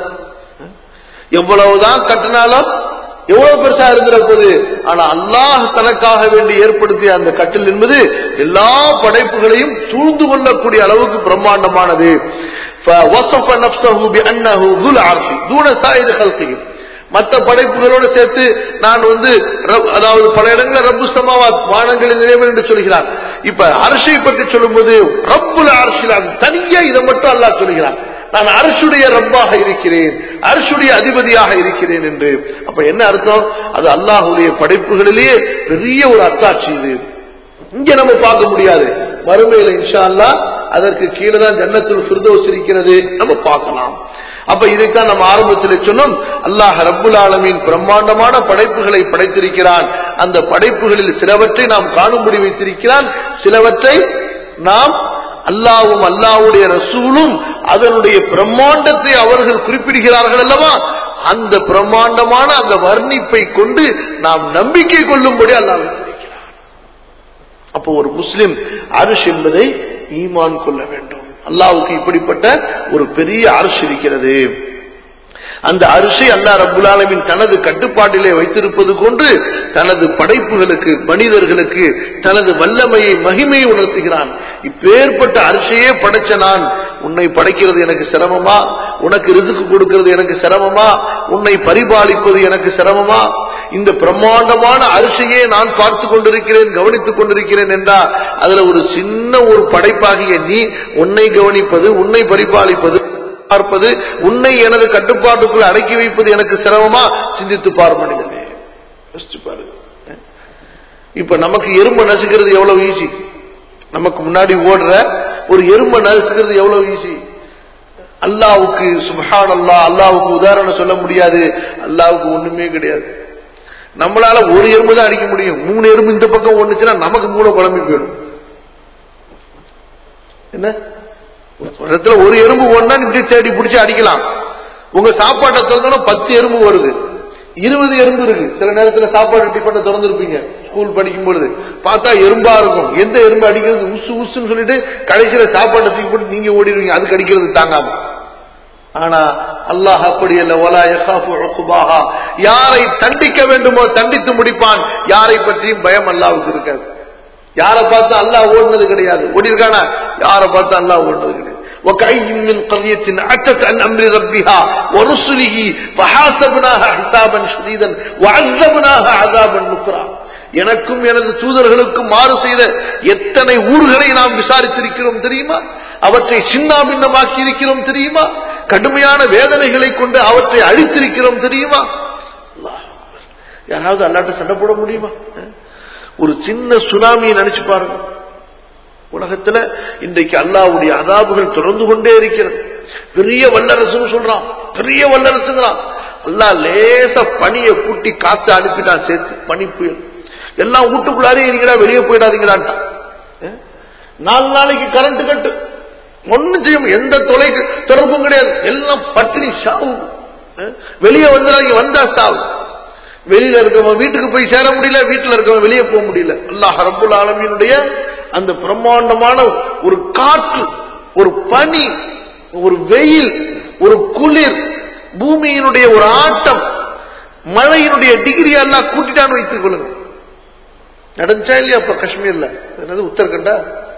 எவ்வளவுதான் கட்டினாலும் எவ்வளவு பெருசா இருந்துற போது ஆனா அல்லாஹ் தனக்காக வேண்டி ஏற்படுத்திய அந்த கட்டில் என்பது எல்லா படைப்புகளையும் சூழ்ந்து கொள்ளக்கூடிய அளவுக்கு பிரம்மாண்டமானது فوصف نفسه بأنه ذو العرش دون سائر خلقه மற்ற படைப்புகளோடு சேர்த்து நான் வந்து ரப்- அதாவது பல இடங்களில் ரப்பு சமாவாத் வானங்களின் நிறைவன் என்று சொல்கிறார் இப்ப அரசை பற்றி சொல்லும்போது ரப்புல அரசில் அது தனியா இதை மட்டும் அல்லாஹ் சொல்கிறான் நான் அரசுடைய ரப்பாக இருக்கிறேன் அரசுடைய அதிபதியாக இருக்கிறேன் என்று அப்ப என்ன அர்த்தம் அது அல்லாஹுடைய படைப்புகளிலேயே பெரிய ஒரு அத்தாட்சி இது இங்க நம்ம பார்க்க முடியாது மறுமையில இன்ஷா அல்லாஹ் அதற்கு கீழே தான் ஜன்னத்துல் ஃபிர்தௌஸ் இருக்கிறது நம்ம பார்க்கலாம் அப்ப இதைத்தான் நம்ம ஆரம்பத்தில் சொன்னோம் அல்லாஹ் ரப்புல் ஆலமீன் பிரம்மாண்டமான படைப்புகளை படைத்திருக்கிறான் அந்த படைப்புகளில் சிலவற்றை நாம் காணும்படி வைத்திருக்கிறான் சிலவற்றை நாம் அல்லாவும் அல்லாவுடைய ரசூலும் அதனுடைய பிரம்மாண்டத்தை அவர்கள் குறிப்பிடுகிறார்கள் அல்லவா அந்த பிரம்மாண்டமான அந்த வர்ணிப்பை கொண்டு நாம் நம்பிக்கை கொள்ளும்படி அல்லாஹ் வைத்திருக்கிறார் அப்போ ஒரு முஸ்லிம் அரிஷ் என்பதை ஈமான் கொள்ள வேண்டும் அல்லாவுக்கு இப்படிப்பட்ட ஒரு பெரிய அரிசி இருக்கிறது அந்த அரிசி அல்லா ரப்புல் ஆலமீன் தனது கட்டுப்பாட்டிலே வைத்திருப்பது கொண்டு தனது படைப்புகளுக்கு மனிதர்களுக்கு தனது வல்லமையை மகிமையை உணர்த்துகிறான் இப்பேற்பட்ட அரிசியே படைச்ச நான் உன்னை படைக்கிறது எனக்கு சிரமமா உனக்கு ரிசுக்கு கொடுக்கிறது எனக்கு சிரமமா உன்னை பரிபாலிப்பது எனக்கு சிரமமா இந்த பிரம்மாண்டமான அரிசியை நான் பார்த்து கொண்டிருக்கிறேன் கவனித்துக் கொண்டிருக்கிறேன் என்றா அதுல ஒரு சின்ன ஒரு படைப்பாகிய நீ உன்னை கவனிப்பது உன்னை பரிபாலிப்பது பார்ப்பது உன்னை எனது கட்டுப்பாட்டுக்குள் அடக்கி வைப்பது எனக்கு சிரமமா சிந்தித்து பார் மனிதனே யோசிச்சு பாரு இப்ப நமக்கு எறும்பை நசுக்கிறது எவ்வளவு ஈஸி நமக்கு முன்னாடி ஓடுற ஒரு எறும்பை நசுக்கிறது எவ்வளவு ஈஸி அல்லாவுக்கு சுபஹான் அல்லா அல்லாவுக்கு உதாரணம் சொல்ல முடியாது அல்லாவுக்கு ஒண்ணுமே கிடையாது நம்மளால ஒரு எறும்பு தான் அடிக்க முடியும் மூணு எறும்பு இந்த பக்கம் ஒண்ணுச்சுன்னா நமக்கு மூணு குழம்பி போயிடும் என்ன ஒரு இடத்துல ஒரு எறும்பு ஒன்னா இப்படி தேடி பிடிச்சி அடிக்கலாம் உங்க சாப்பாட்டை திறந்தோம்னா பத்து எறும்பு வருது இருபது எறும்பு இருக்கு சில நேரத்துல சாப்பாடு டிஃபனை திறந்துருப்பீங்க ஸ்கூல் படிக்கும் பொழுது பார்த்தா எறும்பா இருக்கும் எந்த எறும்பு அடிக்கிறது உசு உசுன்னு சொல்லிட்டு கடைசியில சாப்பாட்டை தூக்கி போட்டு நீங்க ஓடிடுவீங்க அதுக்கு அடிக்கிறது தாங்காம ஆனா அல்லாஹ் அப்படி அல்ல வலா யகாஃபு உக்பாஹா யாரை தண்டிக்க வேண்டுமோ தண்டித்து முடிப்பான் யாரை பற்றியும் பயம் அல்லாவுக்கு இருக்காது யாரை பார்த்து அல்லாஹ் ஓடுனது கிடையாது ஓடி இருக்கானா யாரை பார்த்து அல்லாஹ் ஓடுனது கிடையாது وكأي من قرية عتت عن أمر ربها ورسله فحاسبناها حسابا شديدا وعذبناها عذابا نكرا எனக்கும் எனது தூதர்களுக்கும் மாறு செய்த எத்தனை ஊர்களை நாம் விசாரித்திருக்கிறோம் தெரியுமா அவற்றை சின்னாபின்னமாக்கி இருக்கிறோம் தெரியுமா கடுமையான வேதனைகளை கொண்டு அவற்றை அழித்திருக்கிறோம் தெரியுமா அல்லாஹ். யாராவது அல்லாட்ட சண்டை போட முடியுமா அஹ்? ஒரு சின்ன சுனாமியை நினைச்சு பாருங்க உலகத்துல இன்றைக்கு அல்லாவுடைய அதாபுகள் தொடர்ந்து கொண்டே இருக்கிறது பெரிய வல்லரசுன்னு சொல்றான் பெரிய வல்லரசுங்கிறான் அல்லாஹ் லேச பனியை கூட்டி காத்து அனுப்பிட்டான் சேர்த்து பனி புயல் எல்லாம் வீட்டுக்குள்ளாரே இருக்கடா வெளியே போயிடாதீங்களான்ட்டான் அஹ்? நாலு நாளைக்கு கரண்ட் கட்டு ஒண்ணும் செய்ய முடியாது. எந்த தொலை தொடர்பும் கிடையாது எல்லாம் பட்டினி சாவு அஹ்? வெளியே வந்துடாங்க வந்தா சாவு வெளியில இருக்கவன் வீட்டுக்கு போய் சேர முடியல வீட்டுல இருக்கவன் வெளியே போக முடியல அல்லாஹ் ரப்புல் ஆலமீனுடைய அந்த பிரம்மாண்டமான ஒரு காற்று ஒரு பனி ஒரு வெயில் ஒரு குளிர் பூமியினுடைய ஒரு ஆட்டம் மழையினுடைய டிகிரி எல்லாம் கூட்டிட்டான்னு வைத்துக் கொள்ளுங்க நடந்துச்சா இல்லையா அப்ப காஷ்மீர்ல என்னது உத்தரகண்டா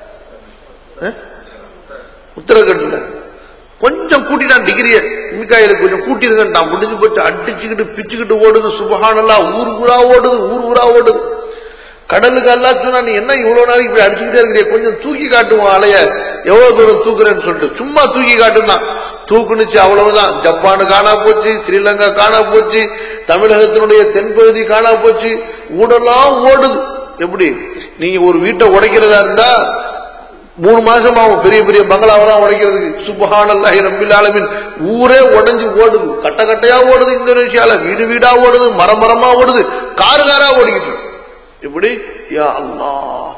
அஹ்? உத்தரகண்ட்ல கொஞ்சம் கூட்டிட்டான் டிகிரிய மிக்காயில கொஞ்சம் கூட்டிருக்கட்டான் முடிஞ்சு போட்டு அடிச்சுக்கிட்டு பிச்சுக்கிட்டு ஓடுது சுபஹானல்லா ஊர் ஊரா ஓடுது ஊர் ஊரா ஓடுது கடலுக்கு அல்லா சொன்னா நீ என்ன இவ்வளவு நாளைக்கு இப்படி அடிச்சுக்கிட்டே இருக்கிறிய கொஞ்சம் தூக்கி காட்டுவோம் அலைய எவ்வளவு தூரம் தூக்குறேன்னு சொல்லிட்டு சும்மா தூக்கி காட்டுனா தூக்குனுச்சு அவ்வளவுதான் ஜப்பான் காணா போச்சு ஸ்ரீலங்கா காணா போச்சு தமிழகத்தினுடைய தென்பகுதி காணா போச்சு ஊடெல்லாம் ஓடுது எப்படி நீங்க ஒரு வீட்டை உடைக்கிறதா இருந்தா மூணு மாசம் ஆகும் பெரிய பெரிய பங்களாவெல்லாம் உடைக்கிறதுக்கு சுபஹானல்லாஹி ரப்பில் ஆலமீன் ஊரே உடைஞ்சு ஓடுது கட்ட கட்டையா ஓடுது இந்தோனேஷியால வீடு வீடா ஓடுது மரம் மரமா ஓடுது காரு காரா ஓடிக்கிட்டு இருக்கு. இப்படி யா அல்லாஹ்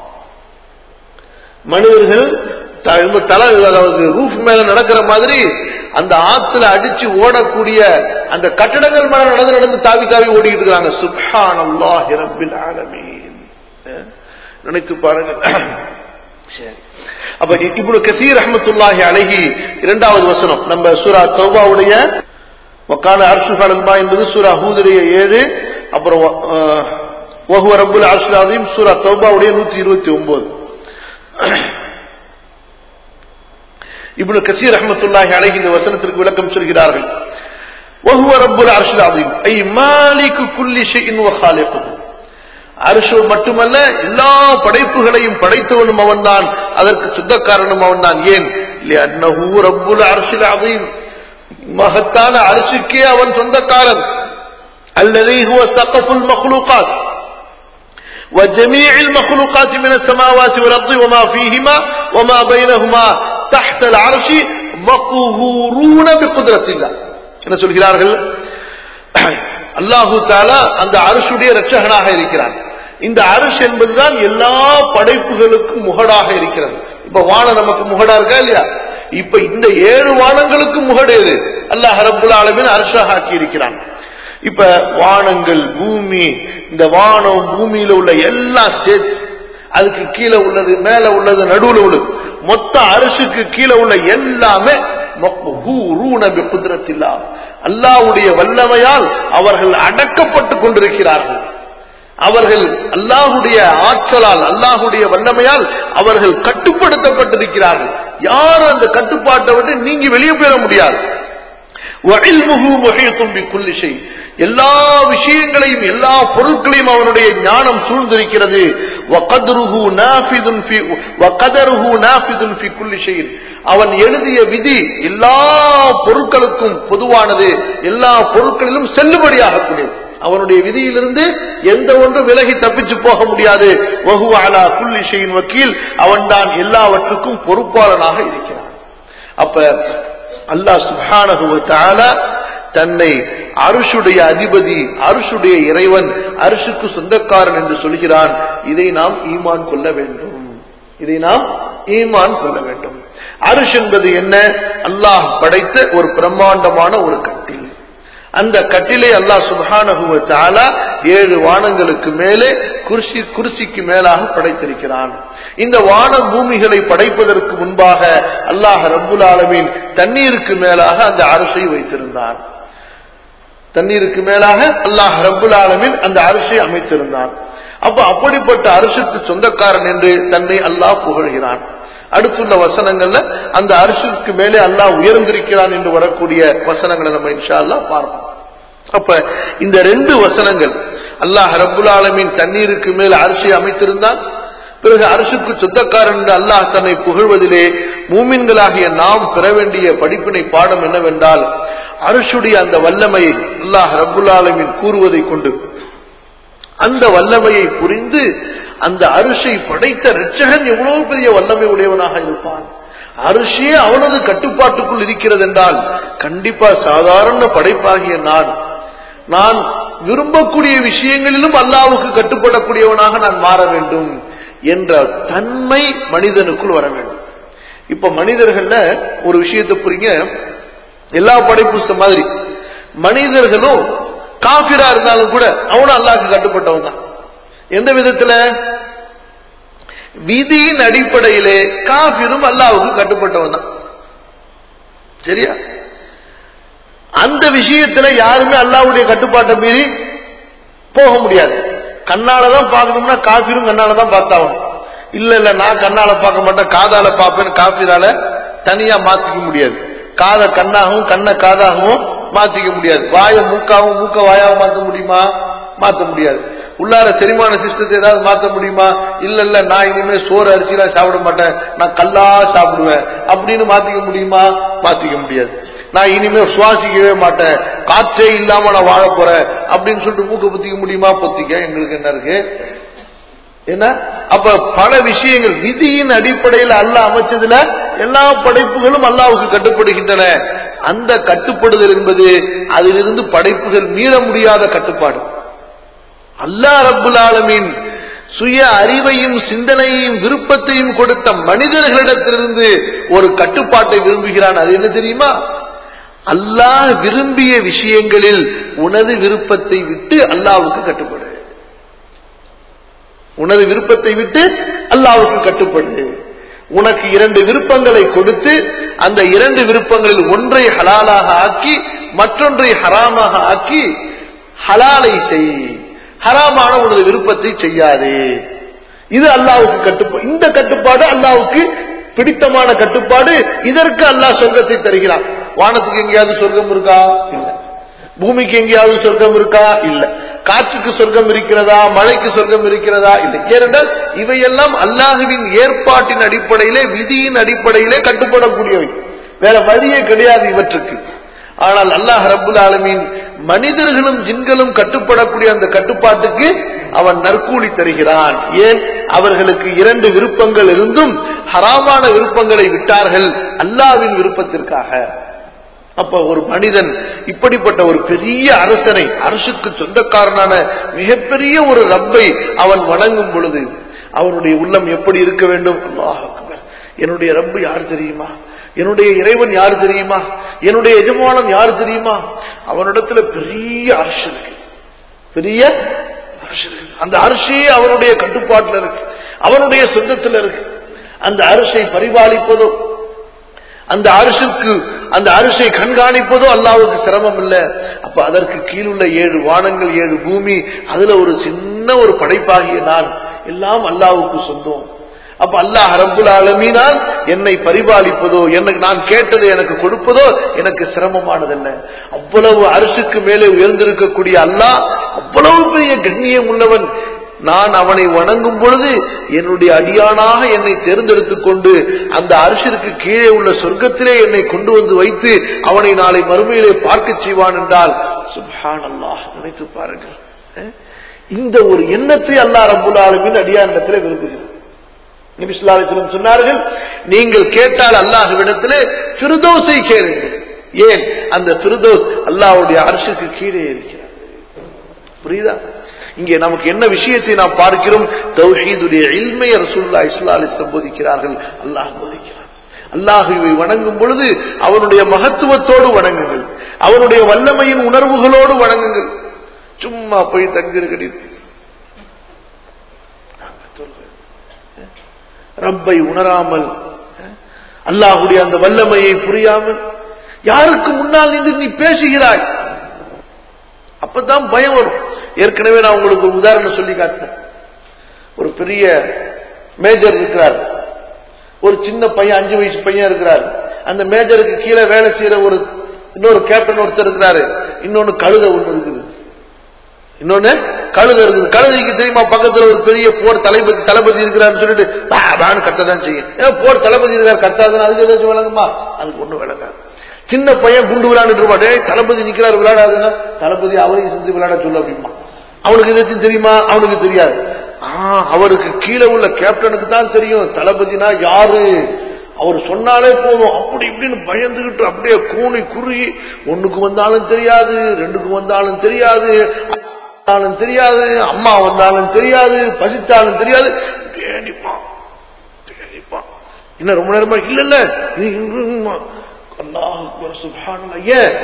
மனிதர்கள் த- இந்த தலை அதாவது ரூஃப் மேல நடக்கிற மாதிரி அந்த ஆத்துல அடிச்சு ஓடக்கூடிய அந்த கட்டடங்கள் மேல நடந்து நடந்து தாவி தாவி ஓடிக்கிட்டு இருக்காங்க சுப்ஹானல்லாஹி ரப்பில் ஆலமீன் அஹ், நினைத்து பாருங்க சரி அப்ப இப்னு கசீர் ரஹ்மத்துல்லாஹி அலைஹி இரண்டாவது வசனம் நம்ம சூரா தௌபாவுடைய வக்கால அர்ஷுகாலல்மா என்பது சூரா ஹூதுடைய ஏழு அப்புறம் அஹ், வஹுவ ரப்புல் அர்ஷுல் அஸீம் சூரா தௌபாவுடைய நூத்தி இருபத்தி ஒன்பது இப்னு கசீர் ரஹ்மத்துல்லாஹி அலைஹி இந்த வசனத்திற்கு விளக்கம் சொல்கிறார்கள் وهو رب العرش العظيم أي مالك كل شيء وخالقه அரிசு மட்டுமல்ல எல்லா படைப்புகளையும் படைத்தவனும் அவன்தான் அதற்கு சொந்தக்காரனும் அவன்தான் ஏன் لأنه رب العرش العظيم மகத்தான அரிசுக்கே அவன் சொந்தக்காரன் الذي هو سقف المخلوقات وجميع المخلوقات من السماوات والأرض وما فيهما وما بينهما تحت العرش مقهورون بقدرة الله என்ன சொல்கிறார்கள் அல்லாஹு தாலா அந்த அரசுடைய ரட்சகனாக இருக்கிறான் இந்த அரசு என்பதுதான் எல்லா படைப்புகளுக்கும் முகடாக இருக்கிறது இப்ப வானம் நமக்கு முகடா இருக்கா இல்லையா இப்ப இந்த ஏழு வானங்களுக்கும் முகடு எது அல்லாஹ் ரப்புல் ஆலமீன் அரசாக ஆக்கி இருக்கிறான் இப்ப வானங்கள் பூமி இந்த வானம் பூமியில உள்ள எல்லாம் சேர்த்து அதுக்கு கீழே உள்ளது மேல உள்ளது நடுவுல உள்ளது மொத்த அரிசுக்கு கீழே உள்ள எல்லாமே மக்ஹூரூன பிகுத்ரத்தில்லா அல்லாஹ்வுடைய வல்லமையால் அவர்கள் அடக்கப்பட்டு கொண்டிருக்கிறார்கள் அவர்கள் அல்லாஹுடைய ஆற்றலால் அல்லாஹுடைய வல்லமையால் அவர்கள் கட்டுப்படுத்தப்பட்டிருக்கிறார்கள் யாரும் அந்த கட்டுப்பாட்டை விட்டு நீங்க வெளியே போயிட முடியாது وعلمه محيط بكل شيء எல்லா விஷயங்களையும் எல்லா பொருட்களையும் அவனுடைய ஞானம் சூழ்ந்திருக்கிறது وقدره نافذ في وقدره نافذ في كل شيء அவன் எழுதிய விதி எல்லா பொருட்களுக்கும் பொதுவானது எல்லா பொருட்களிலும் செல்லுபடியாகக்கூடியது அவனுடைய விதியிலிருந்து எந்த ஒன்றும் விலகி தப்பிச்சு போக முடியாது வஹுவ அலா குல்லி ஷையின் வக்கீல் அவன்தான் எல்லாவற்றுக்கும் பொறுப்பாளனாக இருக்கிறான் அப்ப அல்லாஹ் சுப்ஹானஹு வ தஆலா தன்னை அருஷுடைய அதிபதி அருஷுடைய இறைவன் அருஷுக்கு சொந்தக்காரன் என்று சொல்கிறான் இதை நாம் ஈமான் கொள்ள வேண்டும் இதை நாம் ஈமான் கொள்ள வேண்டும் அருஷ் என்பது என்ன அல்லாஹ் படைத்த ஒரு பிரம்மாண்டமான ஒரு கட்டில் அந்த கட்டிலை அல்லாஹ் சுப்ஹானஹு வ தஆலா ஏழு வானங்களுக்கு மேலே குர்சி குர்சிக்கு மேலாக படைத்திருக்கிறான் இந்த வான பூமிகளை படைப்பதற்கு முன்பாக அல்லாஹ் ரப்புல் ஆலமீன் தண்ணீருக்கு மேலாக அந்த அரசை வைத்திருந்தான் தண்ணீருக்கு மேலாக அல்லாஹ் ரப்புல் ஆலமீன் அந்த அரசை அமைத்திருந்தான் அப்ப அப்படிப்பட்ட அரசுக்கு சொந்தக்காரன் என்று தன்னை அல்லாஹ் புகழ்கிறான் அடுத்துள்ள வசனங்கள்ல அந்த அரசுக்கு மேலே அல்லாஹ் உயர்ந்திருக்கிறான் என்று வரக்கூடிய வசனங்களை நம்ம இன்ஷா அல்லாஹ் பார்ப்போம் அப்ப இந்த ரெண்டு வசனங்கள் அல்லாஹ் ரப்புல் ஆலமீன் தண்ணீருக்கு மேல் அரிசி அமைத்திருந்தான் பிறகு அரசுக்கு சொந்தக்காரன் என்று அல்லாஹ் தன்னை புகழ்வதிலே மூமின்களாகிய நாம் பெற வேண்டிய படிப்பினை பாடம் என்னவென்றால் அரசுடைய அந்த வல்லமையை அல்லாஹ் ரப்புல் ஆலமீன் கூறுவதை கொண்டு அந்த வல்லமையை புரிந்து அந்த அரிசை படைத்த ரட்சகன் எவ்வளவு பெரிய வல்லமை உடையவனாக இருப்பான் அரிசியே அவனது கட்டுப்பாட்டுக்குள் இருக்கிறது என்றால் கண்டிப்பா சாதாரண படைப்பாகிய நான் நான் விரும்பக்கூடிய விஷயங்களிலும் அல்லாவுக்கு கட்டுப்படக்கூடியவனாக நான் மாற வேண்டும் என்ற தன்மை மனிதனுக்குள் வர வேண்டும் இப்ப மனிதர்கள்ல ஒரு விஷயத்தை புரிங்க எல்லா படைப்பு மாதிரி மனிதர்களும் காபிரா இருந்தாலும் கூட அவனும் அல்லாஹ்க்கு கட்டுப்பட்டவன் தான் எந்த விதத்துல விதியின் அடிப்படையிலே காபிரும் அல்லாவுக்கு கட்டுப்பட்டவன் தான் சரியா அந்த விஷயத்துல யாருமே அல்லாவுடைய கட்டுப்பாட்டை மீறி போக முடியாது கண்ணாலதான் பார்க்கணும்னா காபிரும் கண்ணாலதான் பார்த்தாகணும் இல்ல இல்ல நான் கண்ணால பார்க்க மாட்டேன் காதால பார்ப்பேன் காபிரால தனியா மாத்திக்க முடியாது காதை கண்ணாகவும் கண்ணை காதாகவும் மாத்திக்க முடியாது வாயை மூக்காவும் மூக்க வாயாவும் மாத்த முடியுமா மாத்த முடியாது உள்ளார செரிமான சிஸ்டத்தை ஏதாவது மாத்த முடியுமா இல்ல இல்ல நான் இனிமே சோறு அரிசிலாம் சாப்பிட மாட்டேன் நான் கல்லா சாப்பிடுவேன் அப்படின்னு மாத்திக்க முடியுமா மாத்திக்க முடியாது நான் இனிமே சுவாசிக்கவே மாட்டேன் காற்றே இல்லாம நான் வாழ போறேன் அப்படின்னு சொல்லிட்டு மூக்க பொத்திக்க முடியுமா பொத்திக்க எங்களுக்கு என்ன இருக்கு என்ன அப்ப பல விஷயங்கள் விதியின் அடிப்படையில் அல்ல அமைச்சதுல எல்லா படைப்புகளும் அல்லாவுக்கு கட்டுப்படுகின்றன அந்த கட்டுப்படுதல் என்பது அதிலிருந்து படைப்புகள் மீற முடியாத கட்டுப்பாடு அல்லாஹ் ரப்புல் ஆலமீன் சுய அறிவையும் சிந்தனையையும் விருப்பத்தையும் கொடுத்த மனிதர்களிடத்திலிருந்து ஒரு கட்டுப்பாட்டை விரும்புகிறான் அது என்ன தெரியுமா அல்லாஹ் விரும்பிய விஷயங்களில் உனது விருப்பத்தை விட்டு அல்லாவுக்கு கட்டுப்படு உனது விருப்பத்தை விட்டு அல்லாவுக்கு கட்டுப்படு உனக்கு இரண்டு விருப்பங்களை கொடுத்து அந்த இரண்டு விருப்பங்களில் ஒன்றை ஹலாலாக ஆக்கி மற்றொன்றை ஹராமாக ஆக்கி ஹலாலை செய் ஹராமான உனது விருப்பத்தை செய்யாதே இது அல்லாவுக்கு கட்டுப்பாடு இந்த கட்டுப்பாடு அல்லாவுக்கு பிடித்தமான கட்டுப்பாடு இதற்கு அல்லாஹ் சொர்க்கத்தை தருகிறான் வானத்துக்கு எங்கேயாவது சொர்க்கம் இருக்கா இல்ல பூமிக்கு எங்கேயாவது சொர்க்கம் இருக்கா இல்ல காற்றுக்கு சொர்க்கம் இருக்கிறதா மழைக்கு சொர்க்கம் இருக்கிறதா இல்லை ஏனென்றால் இவையெல்லாம் அல்லாஹுவின் ஏற்பாட்டின் அடிப்படையிலே விதியின் அடிப்படையிலே கட்டுப்படக்கூடியவை வேற வழியே கிடையாது இவற்றுக்கு ஆனால் அல்லாஹ் ரப்புல் ஆலமீன் மனிதர்களும் ஜின்களும் கட்டுப்படக்கூடிய அந்த கட்டுப்பாட்டுக்கு அவன் நற்கூலி தருகிறான் ஏன் அவர்களுக்கு இரண்டு விருப்பங்கள் இருந்தும் ஹராமான விருப்பங்களை விட்டார்கள் அல்லாவின் விருப்பத்திற்காக அப்ப ஒரு மனிதன் இப்படிப்பட்ட ஒரு பெரிய அரசனை அரசுக்கு சொந்தக்காரனான மிகப்பெரிய ஒரு ரப்பை அவன் வணங்கும் பொழுது அவனுடைய உள்ளம் எப்படி இருக்க வேண்டும் அல்லாஹ் அக்பர். என்னுடைய ரப்பு யார் தெரியுமா என்னுடைய இறைவன் யார் தெரியுமா என்னுடைய எஜமானம் யார் தெரியுமா அவனிடத்துல பெரிய அரசு இருக்கு பெரிய அரசு இருக்கு அந்த அரசே அவனுடைய கட்டுப்பாட்டுல இருக்கு அவனுடைய சொந்தத்துல இருக்கு அந்த அரசை பரிபாலிப்பதோ அந்த அரசுக்கு அந்த அரசை கண்காணிப்பதோ அல்லாவுக்கு சிரமம் இல்ல அப்ப அதற்கு கீழுள்ள ஏழு வானங்கள் ஏழு பூமி அதுல ஒரு சின்ன ஒரு படைப்பாகிய நான் எல்லாம் அல்லாவுக்கு சொந்தம் அப்ப அல்லாஹ் ரப்புல் ஆலமீனால் என்னை பரிபாலிப்பதோ எனக்கு நான் கேட்டதை எனக்கு கொடுப்பதோ எனக்கு சிரமமானதல்ல அவ்வளவு அரசுக்கு மேலே உயர்ந்திருக்கக்கூடிய அல்லாஹ் அவ்வளவு பெரிய கண்ணியம் உள்ளவன் நான் அவனை வணங்கும் பொழுது என்னுடைய அடியானாக என்னை தேர்ந்தெடுத்துக் கொண்டு அந்த அரசிற்கு கீழே உள்ள சொர்க்கத்திலே என்னை கொண்டு வந்து வைத்து அவனை நாளை மறுமையிலே பார்க்க செய்வான் என்றால் சுப்ஹான் அல்லாஹ் நினைத்து பாருங்கள் அஹ், இந்த ஒரு எண்ணத்தை அல்லாஹ் ரப்புல் ஆலமீன் அடியாரிடத்தில் விரும்புகிறார் நபி ஸல்லல்லாஹு அலைஹி வஸல்லம் சொன்னார்கள் நீங்கள் கேட்டால் அல்லாஹ்விடத்திலே ஃபிர்தௌஸை கேளுங்கள் ஏன் அந்த ஃபிர்தௌஸ் அல்லாஹ்வுடைய அர்ஷுக்கு கீழே இருக்கிறது புரியுதா இங்கே நமக்கு என்ன விஷயத்தை நாம் பார்க்கிறோம் தௌஹீதுடைய இல்மை ரசூலுல்லாஹி ஸல்லல்லாஹு அலைஹி வஸல்லம் போதிக்கிறார்கள் அல்லாஹ் போதிக்கிறார் அல்லாஹுவை வணங்கும் பொழுது அவனுடைய மகத்துவத்தோடு வணங்குங்கள் அவனுடைய வல்லமையின் உணர்வுகளோடு வணங்குங்கள் சும்மா போய் தங்கிருக்கடி ரப்பை உணராமல் அல்லாஹுடைய அந்த வல்லமையை புரியாமல் யாருக்கு முன்னால் நின்று நீ பேசுகிறாய் அப்பதான் பயம் வரும் ஏற்கனவே நான் உங்களுக்கு ஒரு உதாரணம் சொல்லி காட்டினேன் ஒரு பெரிய மேஜர் இருக்கிறார் ஒரு சின்ன பையன் அஞ்சு வயசு பையன் இருக்கிறார் அந்த மேஜருக்கு கீழே வேலை செய்யற ஒரு இன்னொரு கேப்டன் ஒருத்தர் இருக்கிறாரு இன்னொன்னு கழுத ஒண்ணு இருக்குது இன்னொன்னு கழுத இருக்குது கழுதைக்கு தெரியுமா பக்கத்துல ஒரு பெரிய போர் தளபதி தளபதி இருக்கிறாருன்னு சொல்லிட்டு பா, பான்னு கத்ததான் செய்யும் ஏன் போர் தளபதி இருக்கார் கத்தாதுன்னு அதுக்கு ஏதாச்சும் விளங்குமா அதுக்கு ஒண்ணும் விளங்காது சின்ன பையன் குண்டு விளையாண்டுட்டு இருப்பான் டேய் தளபதி நிக்கிறார் விளையாடாதுன்னா தளபதி அவரையும் செஞ்சு விளையாட சொல்ல அப்படிமா அவனுக்கு எதாச்சும் தெரியுமா அவனுக்கு தெரியாது ஆ, அவருக்கு கீழே உள்ள கேப்டனுக்கு தான் தெரியும் தளபதினா யாரு அவர் சொன்னாலே போதும் அப்படி இப்படின்னு பயந்துகிட்டு அப்படியே கூணி குறுகி ஒண்ணுக்கு வந்தாலும் தெரியாது ரெண்டுக்கு வந்தாலும் தெரியாது வந்தாலும் தெரியாது அம்மா வந்தாலும் தெரியாது பசித்தாலும் தெரியாது தேடிப்பான் தேடிப்பான் இன்னும் ரொம்ப நேரமா இல்ல இல்ல இது இன்னும் அல்லாஹ் அக்பர், சுப்ஹானல்லாஹ். ஏன்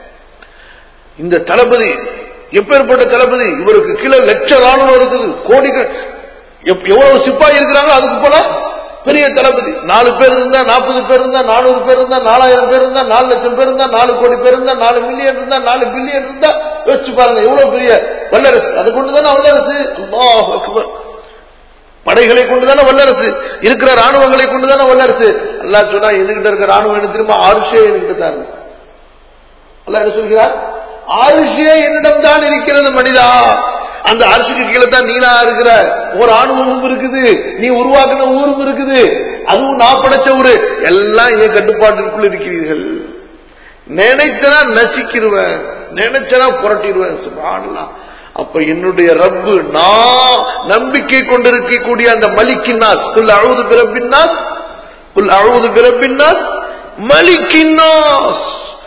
இந்த தளபதி எப்பேற்பட்ட தளபதி இவருக்கு கீழே லட்ச ராணுவம் இருக்குது கோடிகள் எப்- எவ்வளவு சிப்பாய் இருக்கிறாங்களோ அதுக்கு போல பெரிய தளபதி நாலு பேர் இருந்தா நாற்பது பேர் இருந்தா நானூறு பேர் இருந்தா நாலாயிரம் பேர் இருந்தா நாலு லட்சம் பேர் இருந்தா நாலு கோடி பேர் இருந்தா நாலு மில்லியன் இருந்தா நாலு பில்லியன் இருந்தா யோசிச்சு பாருங்க எவ்வளவு பெரிய வல்லரசு அது கொண்டுதானே வல்லரசு அல்லாஹ் அக்பர் படைகளை கொண்டுதானே வல்லரசு இருக்கிற ராணுவங்களை கொண்டுதானே வல்லரசு அல்லாஹ் சொன்னா என்கிட்ட இருக்க ராணுவம் என்ன தெரியுமா ஆறுஷே என்கிட்ட தான் இருக்கு அல்லாஹ் என்ன சொல்கிறார் ஆறுஷே என்னிடம் தான் இருக்கிறது மனிதா அந்த அரசுக்கு கீழே தான் நீனா இருக்கிற ஒரு ஆணுவமும் இருக்குது நீ உருவாக்குன ஊரும் இருக்குது அதுவும் நான் படைச்ச ஊரு எல்லாம் என் கட்டுப்பாட்டிற்குள் இருக்கிறீர்கள் நினைச்சனா நசிக்கிருவேன் நினைச்சனா புரட்டிடுவேன் சுபானலாம் அப்ப என்னுடைய ரப்பு நான் நம்பிக்கை கொண்டிருக்கக்கூடிய அந்த மலிக்கின்னாஸ் புல் அழுது பிறப்பின்னாஸ் புல் அழுது பிறப்பின்னாஸ் மலிக்கின்னாஸ்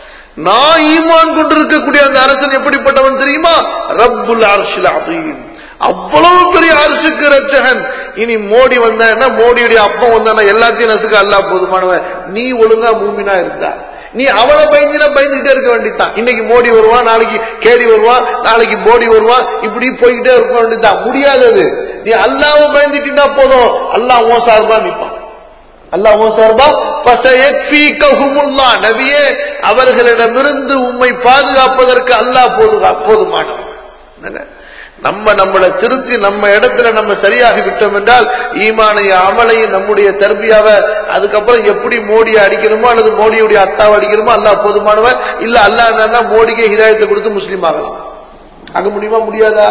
நான் ஈமான் கொண்டிருக்கக்கூடிய அந்த அரசன் எப்படிப்பட்டவன் தெரியுமா ரப்புல் அர்ஷில் அதீம் அவ்வளவு பெரிய அரசுக்கு ரச்சகன் இனி மோடி வந்தான்னா மோடியுடைய அப்பம் வந்தானா எல்லாத்தையும் நசுக்க அல்லா போதுமானவன் நீ ஒழுங்கா மூமினா இருந்தா நீ அவனை பயந்துனா பயந்துகிட்டே இருக்க வேண்டியதான் இன்னைக்கு மோடி வருவான் நாளைக்கு கேடி வருவான் நாளைக்கு மோடி வருவான் இப்படி போய்கிட்டே இருக்க வேண்டியதான் முடியாதது நீ அல்லாவை பயந்துட்டா போதும் அல்லாஹ் உன் சார்பா நிப்பான் அல்லாஹ் உன் சார்பா ஃபசயக்ஃபீகஹுமுல்லா நபியே அவர்களிடமிருந்து உம்மை பாதுகாப்பதற்கு அல்லாஹ் போதுகா போதுமானவன் என்னங்க? நம்ம நம்மளை திருத்தி நம்ம இடத்துல நம்ம சரியாகி விட்டோம் என்றால் ஈமானைய அமலையும் நம்முடைய தர்பியாவை அதுக்கப்புறம் எப்படி மோடியை அடிக்கணுமோ அல்லது மோடியுடைய அத்தாவை அடிக்கணுமோ அல்லாஹ் போதுமானவன் இல்ல அல்லாஹ் என்னன்னா மோடிக்கே ஹிதாயத்தை கொடுத்து முஸ்லீம் ஆகலாம் ஆக முடியுமா முடியாதா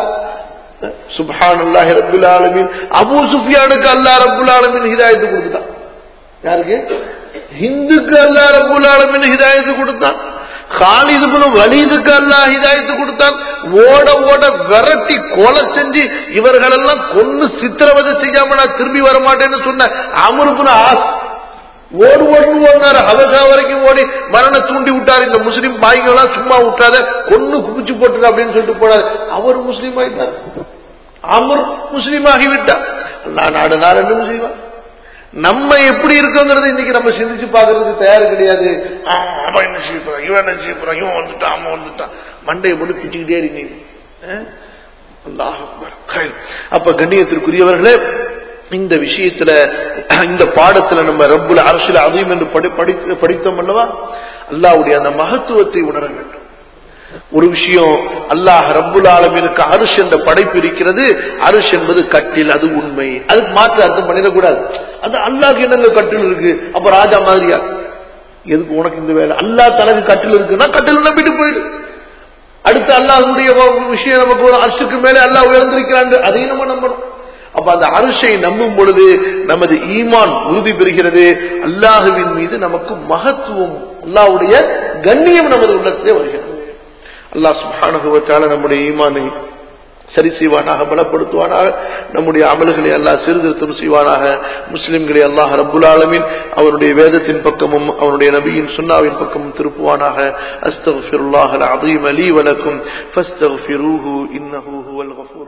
சுப்ஹானல்லாஹி ரப்பில் ஆலமீன் அபூ சுஃபியானுக்கு அல்லாஹ் ரப்புல் ஆலமீன் ஹிதாயத்து கொடுத்துட்டான் யாருக்கு ஹிந்துக்கு அல்லாஹ் ரப்புல் ஆலமீன் ஹிதாயத்து கொடுத்தான் காலிது குழு வலிதுக்கு அல்லாஹ் ஹிதாயத்து கொடுத்தான் ஓட ஓட விரட்டி கொலை செஞ்சு இவர்களெல்லாம் கொன்னு சித்திரவதை செய்யாம நான் திரும்பி வர மாட்டேன்னு சொன்ன அமருப்புன ஆஸ் ஓடு ஓடுன்னு ஓடினாரு ஹபசா வரைக்கும் ஓடி மரண தூண்டி விட்டாரு இந்த முஸ்லீம் பாய்ங்கெல்லாம் சும்மா விட்டாத கொன்னு குவிச்சு போட்டுரு அப்படின்னு சொல்லிட்டு போனாரு அவர் முஸ்லீம் ஆயிட்டார் அமர் முஸ்லீம் ஆகிவிட்டார் அல்லா நாடு நாடு ரெண்டு முஸ்லீமா நம்ம எப்படி இருக்கோங்கிறது இன்னைக்கு நம்ம சிந்திச்சு பாக்குறதுக்கு தயார் கிடையாது ஆ, அவன் என்ன செய்ய போறான் இவன் என்ன செய்ய போறான் இவன் வந்துட்டான் அவன் வந்துட்டான் மண்டையை போட்டு பிச்சுக்கிட்டே இருக்கீங்க ஆ? அல்லாஹ் அக்பர். கை- அப்ப கண்ணியத்திற்குரியவர்களே இந்த விஷயத்துல இந்த பாடத்துல நம்ம ரப்புல அரசியல் அதையும் என்று படி படித்து- படித்தோம் அல்லவா அல்லாஹ்வுடைய அந்த மகத்துவத்தை உணர வேண்டும் ஒரு விஷயம் அல்லாஹ் ரப்புல் ஆலமீனுக்கு அரிஷ் என்ற படைப்பு இருக்கிறது அரிஷ் என்பது கட்டில் அது உண்மை அதுக்கு மாற்று அர்த்தம் பண்ணிடக்கூடாது அது அல்லாஹ்க்கு என்னங்க கட்டில் இருக்கு அப்ப ராஜா மாதிரியா எதுக்கு உனக்கு இந்த வேலை அல்லாஹ் தனக்கு கட்டில் இருக்குன்னா கட்டில் நம்பிட்டு போயிடு அடுத்து அல்லாஹ்வுடைய வ- விஷயம் நமக்கு ஒரு அரிசுக்கு மேலே அல்லாஹ் உயர்ந்திருக்கிறான் அதையும் நம்ம நம்பணும் அப்ப அந்த அரிசை நம்பும் பொழுது நமது ஈமான் உறுதி பெறுகிறது அல்லாஹுவின் மீது நமக்கு மகத்துவம் அல்லாஹ்வுடைய கண்ணியம் நமது உள்ளத்திலே வருகிறது அல்லாஹ் சுப்ஹானஹுவத்தால நம்முடைய ஈமானை சரி செய்வானாக பலப்படுத்துவானாக நம்முடைய அமல்களை அல்லாஹ் சீர்திருத்தம் செய்வானாக முஸ்லிம்களை அல்லாஹ் ரப்புல் ஆலமீன் அவருடைய வேதத்தின் பக்கமும் அவருடைய நபியின் சுன்னாவின் பக்கமும் திருப்புவானாக அஸ்தக்ஃபிருல்லாஹல் அஸீம் லீ வலக்கும் ஃபஸ்தக்ஃபிரூஹு இன்னஹு ஹுவல் கஃபூர்